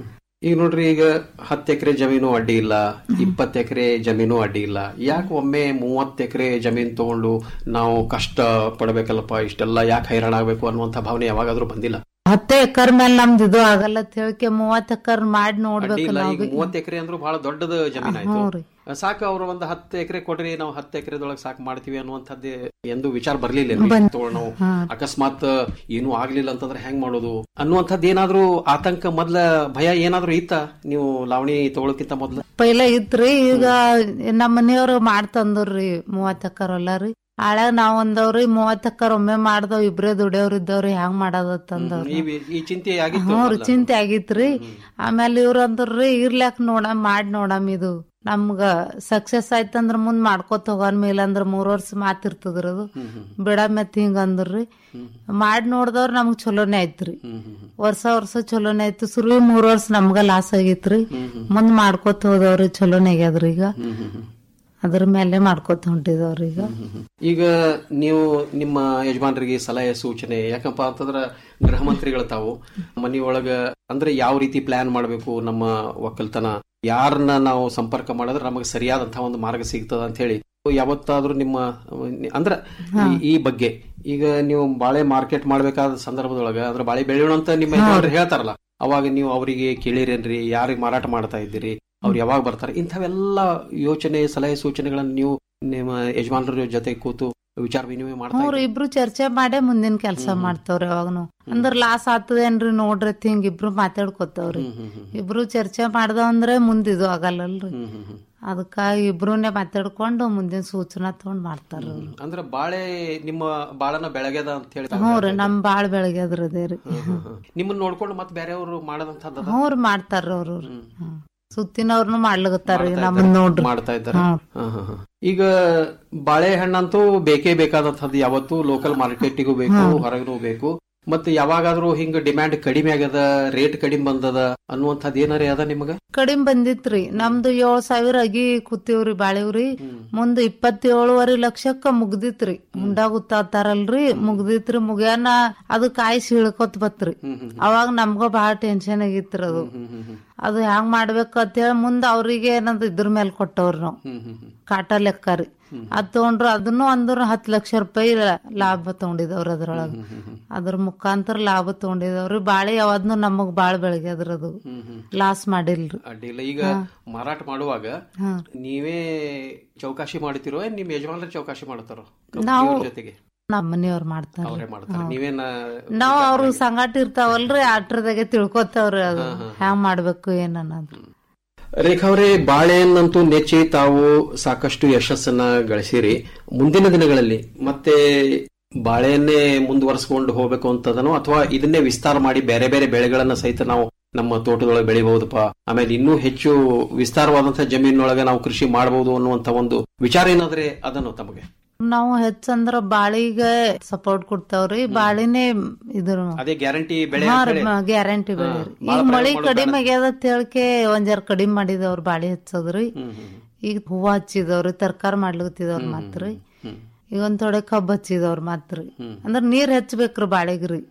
ಈಗ ನೋಡ್ರಿ ಈಗ ಹತ್ತು ಎಕರೆ ಜಮೀನು ಅಡ್ಡಿ ಇಲ್ಲ ಇಪ್ಪತ್ತು ಎಕರೆ ಜಮೀನು ಅಡ್ಡಿ ಇಲ್ಲ ಯಾಕೆ ಒಮ್ಮೆ ಮೂವತ್ತು ಎಕರೆ ಜಮೀನು ತಗೊಂಡು ನಾವು ಕಷ್ಟ ಪಡ್ಬೇಕಲ್ಲಪ್ಪ ಇಷ್ಟೆಲ್ಲ ಯಾಕೆ ಹೈರಾಣ ಆಗ್ಬೇಕು ಅನ್ನುವಂಥ ಭಾವನೆ ಯಾವಾಗಾದ್ರೂ ಬಂದಿಲ್ಲ ಹತ್ತು ಎಕರ್ ಮೇಲೆ ನಮ್ದು ಇದು ಆಗಲ್ಲ ಅಂತ ಹೇಳ್ಕೆ ಮೂವತ್ ಎಕರ್ ಮಾಡಿ ನೋಡ್ಬೇಕು ಅಡ್ಡಿಲ್ಲ ಈಗ ನಾವು ಮೂವತ್ತು ಎಕರೆ ಅಂದ್ರೂ ಬಹಳ ದೊಡ್ಡದ ಜಮೀನ್ ಹ್ಞೂ ಆಯ್ತು ರೀ. ಸಾಕು ಅವ್ರು ಒಂದು ಹತ್ತು ಎಕರೆ ಕೊಡ್ರಿ ನಾವು ಹತ್ತು ಎಕರೆದೊಳಗೆ ಸಾಕು ಮಾಡ್ತೀವಿ ಅನ್ನುವಂಥದ್ದೇ ಎಂದು ವಿಚಾರ ಬರ್ಲಿಲ್ಲ ಬಂದ್- ತಗೊಳ್ ನಾವು ಹಾ. ಅಕಸ್ಮಾತ್ ಏನೂ ಆಗ್ಲಿಲ್ಲ ಅಂತಂದ್ರೆ ಹೆಂಗ್ ಮಾಡೋದು ಅನ್ನುವಂಥದ್ದು ಏನಾದ್ರೂ ಆತಂಕ ಮೊದ್ಲ ಭಯ ಏನಾದ್ರೂ ಇತ್ತ ನೀವು ಲಾವಣಿ ತಗೊಳಕ್ಕಿಂತ ಮೊದ್ಲ ಪೈಲ ಇತ್ರಿ ಈಗ ನಮ್ಮ ಮನೆಯವ್ರು ಮಾಡ್ತಂದ್ರಿ ಮೂವತ್ ಎಕರ್ ಹೊಲ ರೀ ಹಳ್ಯಾಗ ನಾವ್ ಒಂದವ್ರಿ ಮೂವತ್ ಎಕರ್ ಒಮ್ಮೆ ಮಾಡ್ದವ್ ಇಬ್ರೇ ದುಡಿಯೋರ್ ಇದ್ದವ್ರಿ ಹೆಂಗ್ ಮಾಡೋದತ್ತಂದವ್ರಿ ಈ ಈ ಚಿಂತೆ ಆಗಿತ್ತು ಹ್ಞೂ ರೀ ಮೊದ್ಲ. ಚಿಂತೆ ಆಗಿತ್ರಿ ಆಮೇಲೆ ಇವ್ರ ಅಂದ್ರಿ ಇರ್ಲಾಕ್ ನೋಡಮ್ ಮಾಡ್ ನೋಡಮ್ ಇದು ನಮ್ಗ ಸಕ್ಸಸ್ ಆಯ್ತಂದ್ರ ಮುಂದ್ ಮಾಡ್ಕೋತ ಹೋಗೋನ್ ಮೇಲೆ ಅಂದ್ರ ಮೂರ್ ವರ್ಷ ಮಾತಿರ್ತದ್ರಿ ಅದು ಬಿಡಮೆತ್ ಹಿಂಗ ಅಂದ್ರಿ ಮಾಡ್ ನೋಡ್ದವ್ರ ನಮ್ಗ್ ಚಲೋನೇ ಆಯ್ತ್ರಿ ವರ್ಷ ವರ್ಷ ಚಲೋನೇ ಆಯ್ತು ಸುರುವಿ ಮೂರ್ ವರ್ಷ ನಮ್ಗ ಲಾಸ್ ಆಗಿತ್ರಿ ಮುಂದ್ ಮಾಡ್ಕೋತ ಹೋದವ್ರಿ ಚಲೋನೇ ಆಗ್ಯಾದ್ರಿ ಈಗ ಅದ್ರ ಮೇಲೆ ಮಾಡ್ಕೋತ ಹೊಂಟಿದವ್ರಿ ಈಗ ಈಗ ನೀವು ನಿಮ್ಮ ಯಜಮಾನರಿಗೆ ಸಲಹೆ ಸೂಚನೆ ಯಾಕಪ್ಪ ಅಂತಂದ್ರ ಗೃಹ ಮಂತ್ರಿಗಳು ತಾವು ಮನೆಯೊಳಗ ಅಂದ್ರೆ ಯಾವ ರೀತಿ ಪ್ಲಾನ್ ಮಾಡಬೇಕು ನಮ್ಮ ಒಕ್ಕಲ್ತನ ಯಾರನ್ನ ನಾವು ಸಂಪರ್ಕ ಮಾಡಿದ್ರೆ ನಮಗೆ ಸರಿಯಾದಂತಹ ಒಂದು ಮಾರ್ಗ ಸಿಗ್ತದ ಅಂತ ಹೇಳಿ ಯಾವತ್ತಾದ್ರೂ ನಿಮ್ಮ ಅಂದ್ರ ಈ- ಈ ಬಗ್ಗೆ ಈಗ ನೀವು ಬಾಳೆ ಮಾರ್ಕೆಟ್ ಮಾಡ್ಬೇಕಾದ ಸಂದರ್ಭದೊಳಗ ಅಂದ್ರೆ ಬಾಳೆ ಬೆಳೆಯೋಣ ಅಂತ ನಿಮ್ಮ ಯಜಮಾನ್ರು ಹೇಳ್ತಾರಲ್ಲ ಅವಾಗ ನೀವು ಅವರಿಗೆ ಕೇಳಿರೇನ್ರಿ ಯಾರಿಗೆ ಮಾರಾಟ ಮಾಡ್ತಾ ಇದ್ದೀರಿ ಅವ್ರು ಯಾವಾಗ ಬರ್ತಾರೆ ಇಂಥವೆಲ್ಲ ಯೋಚನೆ ಸಲಹೆ ಸೂಚನೆಗಳನ್ನ ನೀವು ನಿಮ್ಮ ಯಜಮಾನರ ಜೊತೆ ಕೂತು ವಿಚಾರ ವಿನಿಮಯ ಮಾಡ್ತಾ ಅವ್ರ ಇಬ್ರು ಚರ್ಚೆ ಮಾಡೇ ಮುಂದಿನ ಕೆಲಸ ಮಾಡ್ತಾವ್ರಿ ಅವಾಗನು ಅಂದ್ರ ಲಾಸ್ ಆಗ್ತದೇನ್ರಿ ನೋಡ್ರಿ ಅತ್ ಹಿಂಗ್ ಇಬ್ರು ಮಾತಾಡ್ಕೊತಾವ್ರಿ ಇಬ್ರು ಚರ್ಚೆ ಮಾಡ್ದವ ಅಂದ್ರೆ ಮುಂದಿದು ಆಗಲ್ಲಲ್ರಿ ಅದಕ್ಕಾಗಿ ಇಬ್ರುನೇ ಮಾತಾಡ್ಕೊಂಡು ಮುಂದಿನ ಸೂಚನಾ ತಗೊಂಡ್ ಮಾಡ್ತಾರ ಅವ್ರು. ಅಂದ್ರೆ ಬಾಳೆ ನಿಮ್ಮ ಬಾಳನ ಬೆಳಗ್ಯದ ಅಂತ ಹೇಳಿ ಹ್ಞೂ ರೀ ನಮ್ ಬಾಳ್ ಬೆಳಗ್ಯದ್ರ ಅದೇ ರೀ ನಿಮ್ಮನ್ನ ನೋಡ್ಕೊಂಡು ಮತ್ತೆ ಬೇರೆಯವರು ಮಾಡದಂತದ್ದು ಹ್ಞೂ ರೀ ಮಾಡ್ತಾರ ಅವ್ರು ಸುತ್ತಿನವ್ರನು ಮಾಡ್ಲಗತ್ತಾರ್ರಿ ನಮ್ಮನ್ ನೋಡ್ರಿ ಮಾಡ್ತಾ ಇದ್ದಾರೆ ಹ್ಞೂ. ಹಾ, ಹಾ, ಹಾ. ಈಗ ಬಾಳೆಹಣ್ಣಂತೂ ಬೇಕೇ ಬೇಕಾದಂತದ್ದು ಯಾವತ್ತು ಲೋಕಲ್ ಮಾರ್ಕೆಟಿಗೂ ಬೇಕು ಹೊರಗೂ ಬೇಕು ಮತ್ತೆ ಯಾವಾಗಾದ್ರೂ ಹಿಂಗ ಡಿಮ್ಯಾಂಡ್ ಕಡಿಮೆ ಆಗ್ಯದ ರೇಟ್ ಕಡಿಮೆ ಬಂದದ ಅನ್ನುವಂಥದ್ದು ಏನಾರ ಅದ ನಿಮಗ ಕಡಿಮೆ ಬಂದಿತ್ರಿ ನಮ್ದು ಏಳ್ ಸಾವಿರ ಅಗಿ ಕೂತೀವ್ರಿ ಬಾಳಿವ್ರಿ ಮುಂದ್ ಇಪ್ಪತ್ತೇಳುವರೆ ಲಕ್ಷಕ್ಕ ಮುಗ್ದಿತ್ರಿ ಹುಂಡ ಗುತ್ತಾತಾರಲ್ರಿ ಮುಗ್ದಿತ್ರಿ ಮುಗ್ಯಾನ ಅದು ಕಾಯಿ ಸೀಳ್ಕೊತ್ ಬತ್ರಿ ಅವಾಗ ನಮ್ಗ ಬಾಳ ಟೆನ್ಷನ್ ಆಗಿತ್ರಿ ಅದು ಅದು ಹೆಂಗ್ ಮಾಡ್ಬೇಕು ಅಂತ ಹೇಳಿ ಮುಂದ ಅವ್ರಿಗೆ ಏನಂತ ಇದ್ರ ಮೇಲೆ ಕೊಟ್ಟವ್ರಿ ನಾವು ಕಾಟ ಲೆಕ್ಕ ರೀ ಅದ್ ತಗೊಂಡ್ರು ಅದನ್ನು ಅಂದ್ರ ಹತ್ ಲಕ್ಷ ರೂಪಾಯಿ ಲಾಭ ತಗೊಂಡಿದವ್ರ ಅದ್ರೊಳಗ ಅದ್ರ ಮುಖಾಂತರ ಲಾಭ ತಗೊಂಡಿದವ್ರಿ ಬಾಳೆ ಯಾವ್ದು ನಮಗ್ ಬಾಳ ಬೆಳಗ್ಯದ್ರ ಅದು ಲಾಸ್ ಮಾಡಿಲ್ರಿ ಅಡ್ಡಿಲ್ಲ ಈಗ ಮಾರಾಟ ಮಾಡುವಾಗ ಹಾ. ನೀವೇ ಚೌಕಾಶಿ ಮಾಡ್ತಿರೋ ಏನ್ ನಿಮ್ ಯಜಮಾನ್ರ ಚೌಕಾಶಿ ಮಾಡ್ತಾರೋ ನಾವು ಇವ್ರ ಜೊತೆಗೆ ನಮ್ಮ ಮನೆಯವ್ರ ಮಾಡ್ತಾರ ಅವರೇ ಮಾಡ್ತಾರೆ ನೀವೇನ ನಾವ್ ಅವ್ರು ಸಂಗಾಟ ಇರ್ತಾವಲ್ರಿ ಆಟ್ರದಾಗೆ ತಿಳ್ಕೊತಾವ್ರಿ ಅದು ಹ್ಯಾಂಗ್ ಮಾಡ್ಬೇಕು ಏನ್ ಅನ್ನೋದು ರೇಖಾ ಅವರೇ ಬಾಳೆಹಣ್ಣಂತೂ ನೆಚ್ಚಿ ತಾವು ಸಾಕಷ್ಟು ಯಶಸ್ಸನ್ನ ಗಳಿಸಿರಿ ಮುಂದಿನ ದಿನಗಳಲ್ಲಿ ಮತ್ತೆ ಬಾಳೆಯನ್ನೇ ಮುಂದುವರಿಸಿಕೊಂಡು ಹೋಗ್ಬೇಕು ಅಂತದನೋ ಅಥವಾ ಇದನ್ನೇ ವಿಸ್ತಾರ ಮಾಡಿ ಬೇರೆ ಬೇರೆ ಬೆಳೆಗಳನ್ನ ಸಹಿತ ನಾವು ನಮ್ಮ ತೋಟದೊಳಗೆ ಬೆಳಿಬಹುದಪ್ಪ ಆಮೇಲೆ ಇನ್ನೂ ಹೆಚ್ಚು ವಿಸ್ತಾರವಾದಂತಹ ಜಮೀನೊಳಗೆ ನಾವು ಕೃಷಿ ಮಾಡಬಹುದು ಅನ್ನುವಂತ ಒಂದು ವಿಚಾರ ಏನಾದ್ರೆ ಅದನ್ನು ತಮಗೆ ನಾವು ಹೆಚ್ಚಂದ್ರ ಬಾಳಿಗೆ ಸಪೋರ್ಟ್ ಕೊಡ್ತಾವ್ರಿ ಬಾಳಿನೇ ಇದ್ರ ಅದೇ ಗ್ಯಾರಂಟಿ ಬೆಳೆ ಹಾ ಅಂತ ರೀ ಹೇಳಿ. ಗ್ಯಾರಂಟಿ ಬೆಳೆ ರೀ. ಬಾಳ ಈಗ ಪ್ರಯೋಗ ಮಳಿ ಮಾಡೋದು ಕಡಿಮೆ ಬೇಡ. ಆಗ್ಯದ ಅಂತ ಹೇಳ್ಕೆ ಒಂದ್ ಜರ ಕಡಿಮೆ ಮಾಡಿದವ್ರ ಬಾಳಿ ಹಚ್ಚೋದ್ರಿ ಈಗ ಹೂವ ಹಚ್ಚಿದವ್ರಿ ತರಕಾರಿ ಮಾಡ್ಲಿಕತ್ತಿದವ್ರ ಮಾತ್ರಿ ಈಗ ಒಂದ್ ಥೋಡೆ ಕಬ್ಬ್ ಹಚ್ಚಿದವ್ರ ಮಾತ್ರಿ ಅಂದ್ರ ನೀರ್ ಹಚ್ಬೇಕ್ರಿ ಬಾಳಿಗ್ರಿ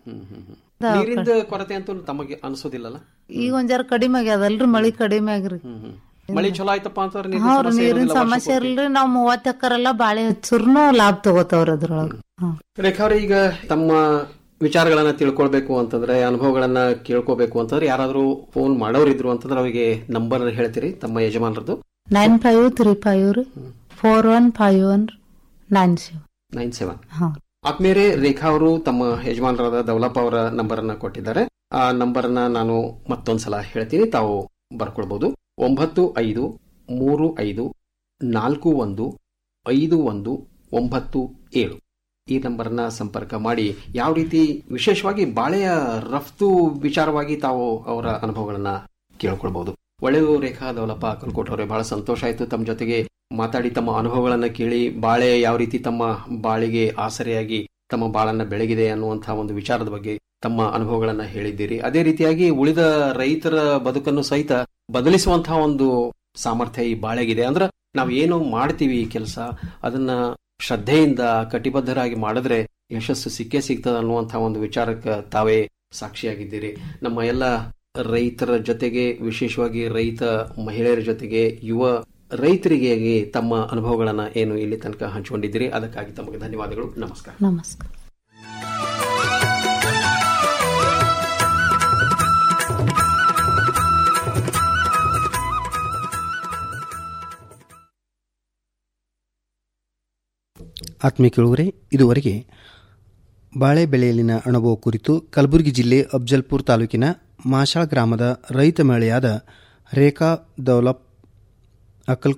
ನೀರಿಂದ ಕೊರತೆ ಅಂತೂ ತಮಗೆ ಅನ್ಸೋದಿಲ್ಲಲ್ಲ ಈಗ ಒಂದ್ ಜರ ಕಡಿಮೆ ಆಗ್ಯದಲ್ರಿ ಮಳಿ ಕಡಿಮೆ ಆಗ್ರಿ ಮಳಿ ಚಲೋ ಆಯ್ತಪ್ಪ ಅಂತಂದ್ರೆ ನೀರಿನ ಹೌದು ಸಮಸ್ಯೆ ನೀರಿನ ಇರೋದಿಲ್ಲ ಸಮಸ್ಯೆ ವರ್ಷಪೂರ್ತಿ. ಇಲ್ರಿ ನಾವ್ ಮೂವತ್ತ್ ಎಕರೆಲ್ಲ ಬಾಳೆ ಹಚ್ಚರ್ನು ಲಾಭ ತಗೋತಾವ್ರ ಅದ್ರೊಳಗ ರೇಖಾ ಅವ್ರೆ, ಈಗ ತಮ್ಮ ವಿಚಾರಗಳನ್ನ ತಿಳ್ಕೊಳ್ಬೇಕು ಅಂತಂದ್ರೆ ಅನುಭವಗಳನ್ನ ಕೇಳ್ಕೋಬೇಕು ಅಂತಂದ್ರೆ ಯಾರಾದ್ರೂ ಫೋನ್ ಮಾಡೋರಿದ್ರು ಅಂತಂದ್ರೆ ಅವರಿಗೆ ನಂಬರ್ ಹೇಳ್ತೀರಿ ತಮ್ಮ ಯಜಮಾನರದ್ದು ನೈನ್ ಫೈವ್ ತ್ರೀ ಫೈವ್ ರೀ four one five one nine seven nine seven ಹಾ ಆದ್ಮೇಲೆ ರೇಖಾ ಅವರು ತಮ್ಮ ಯಜಮಾನರಾದ ದೌಲಪ್ಪ ಅವರ ನಂಬರ್ ಅನ್ನ ಕೊಟ್ಟಿದ್ದಾರೆ ಆ ನಂಬರ್ ಅನ್ನ ನಾನು ಮತ್ತೊಂದ್ಸಲ ಹೇಳ್ತೀನಿ ತಾವು ಬರ್ಕೊಳ್ಬಹುದು ಒಂಬತ್ತು ಐದು ಮೂರು ಐದು ನಾಲ್ಕು ಒಂದು ಐದು ಒಂದು ಒಂಬತ್ತು ಏಳು ಈ ನಂಬರ್ನ ಸಂಪರ್ಕ ಮಾಡಿ ಯಾವ ರೀತಿ ವಿಶೇಷವಾಗಿ ಬಾಳೆಯ ರಫ್ತು ವಿಚಾರವಾಗಿ ತಾವು ಅವರ ಅನುಭವಗಳನ್ನ ಕೇಳ್ಕೊಳ್ಬಹುದು ಒಳ್ಳೆಯದು ರೇಖಾ ದೌಲಪ್ಪ ಕಲ್ಕೋಟ್ ಅವರೇ ಬಹಳ ಸಂತೋಷ ಆಯ್ತು ತಮ್ಮ ಜೊತೆಗೆ ಮಾತಾಡಿ ತಮ್ಮ ಅನುಭವಗಳನ್ನ ಕೇಳಿ ಬಾಳೆ ಯಾವ ರೀತಿ ತಮ್ಮ ಬಾಳಿಗೆ ಆಸರೆಯಾಗಿ ತಮ್ಮ ಬಾಳನ್ನ ಬೆಳಗಿದೆ ಅನ್ನುವಂತಹ ಒಂದು ವಿಚಾರದ ಬಗ್ಗೆ ತಮ್ಮ ಅನುಭವಗಳನ್ನ ಹೇಳಿದ್ದೀರಿ ಅದೇ ರೀತಿಯಾಗಿ ಉಳಿದ ರೈತರ ಬದುಕನ್ನು ಸಹಿತ ಬದಲಿಸುವಂತಹ ಒಂದು ಸಾಮರ್ಥ್ಯ ಈ ಬಾಳೆಗಿದೆ ಅಂದ್ರೆ ನಾವು ಏನು ಮಾಡ್ತೀವಿ ಈ ಕೆಲಸ ಅದನ್ನ ಶ್ರದ್ಧೆಯಿಂದ ಕಟಿಬದ್ಧರಾಗಿ ಮಾಡಿದ್ರೆ ಯಶಸ್ಸು ಸಿಕ್ಕೇ ಸಿಗ್ತದ ಅನ್ನುವಂತಹ ಒಂದು ವಿಚಾರಕ್ಕೆ ತಾವೇ ಸಾಕ್ಷಿಯಾಗಿದ್ದೀರಿ ನಮ್ಮ ಎಲ್ಲ ರೈತರ ಜೊತೆಗೆ ವಿಶೇಷವಾಗಿ ರೈತ ಮಹಿಳೆಯರ ಜೊತೆಗೆ ಯುವ ರೈತರಿಗೆ ತಮ್ಮ ಅನುಭವಗಳನ್ನ ಏನು ಇಲ್ಲಿ ತನಕ ಹಂಚಿಕೊಂಡಿದ್ದೀರಿ ಅದಕ್ಕಾಗಿ ತಮಗೆ ಧನ್ಯವಾದಗಳು ನಮಸ್ಕಾರ ನಮಸ್ಕಾರ ಆತ್ಮೀಯ ಕೇಳುವರೆ ಇದುವರೆಗೆ ಬಾಳೆ ಬೆಳೆಯಲ್ಲಿನ ಅನುಭವ ಕುರಿತು ಕಲಬುರಗಿ ಜಿಲ್ಲೆ ಅಫ್ಜಲ್ಪುರ್ ತಾಲೂಕಿನ ಮಾಶಾಳ್ ಗ್ರಾಮದ ರೈತ ಮಹಿಳೆಯಾದ ರೇಖಾ ದೌಲಪ್ ಅಕ್ಕಲ್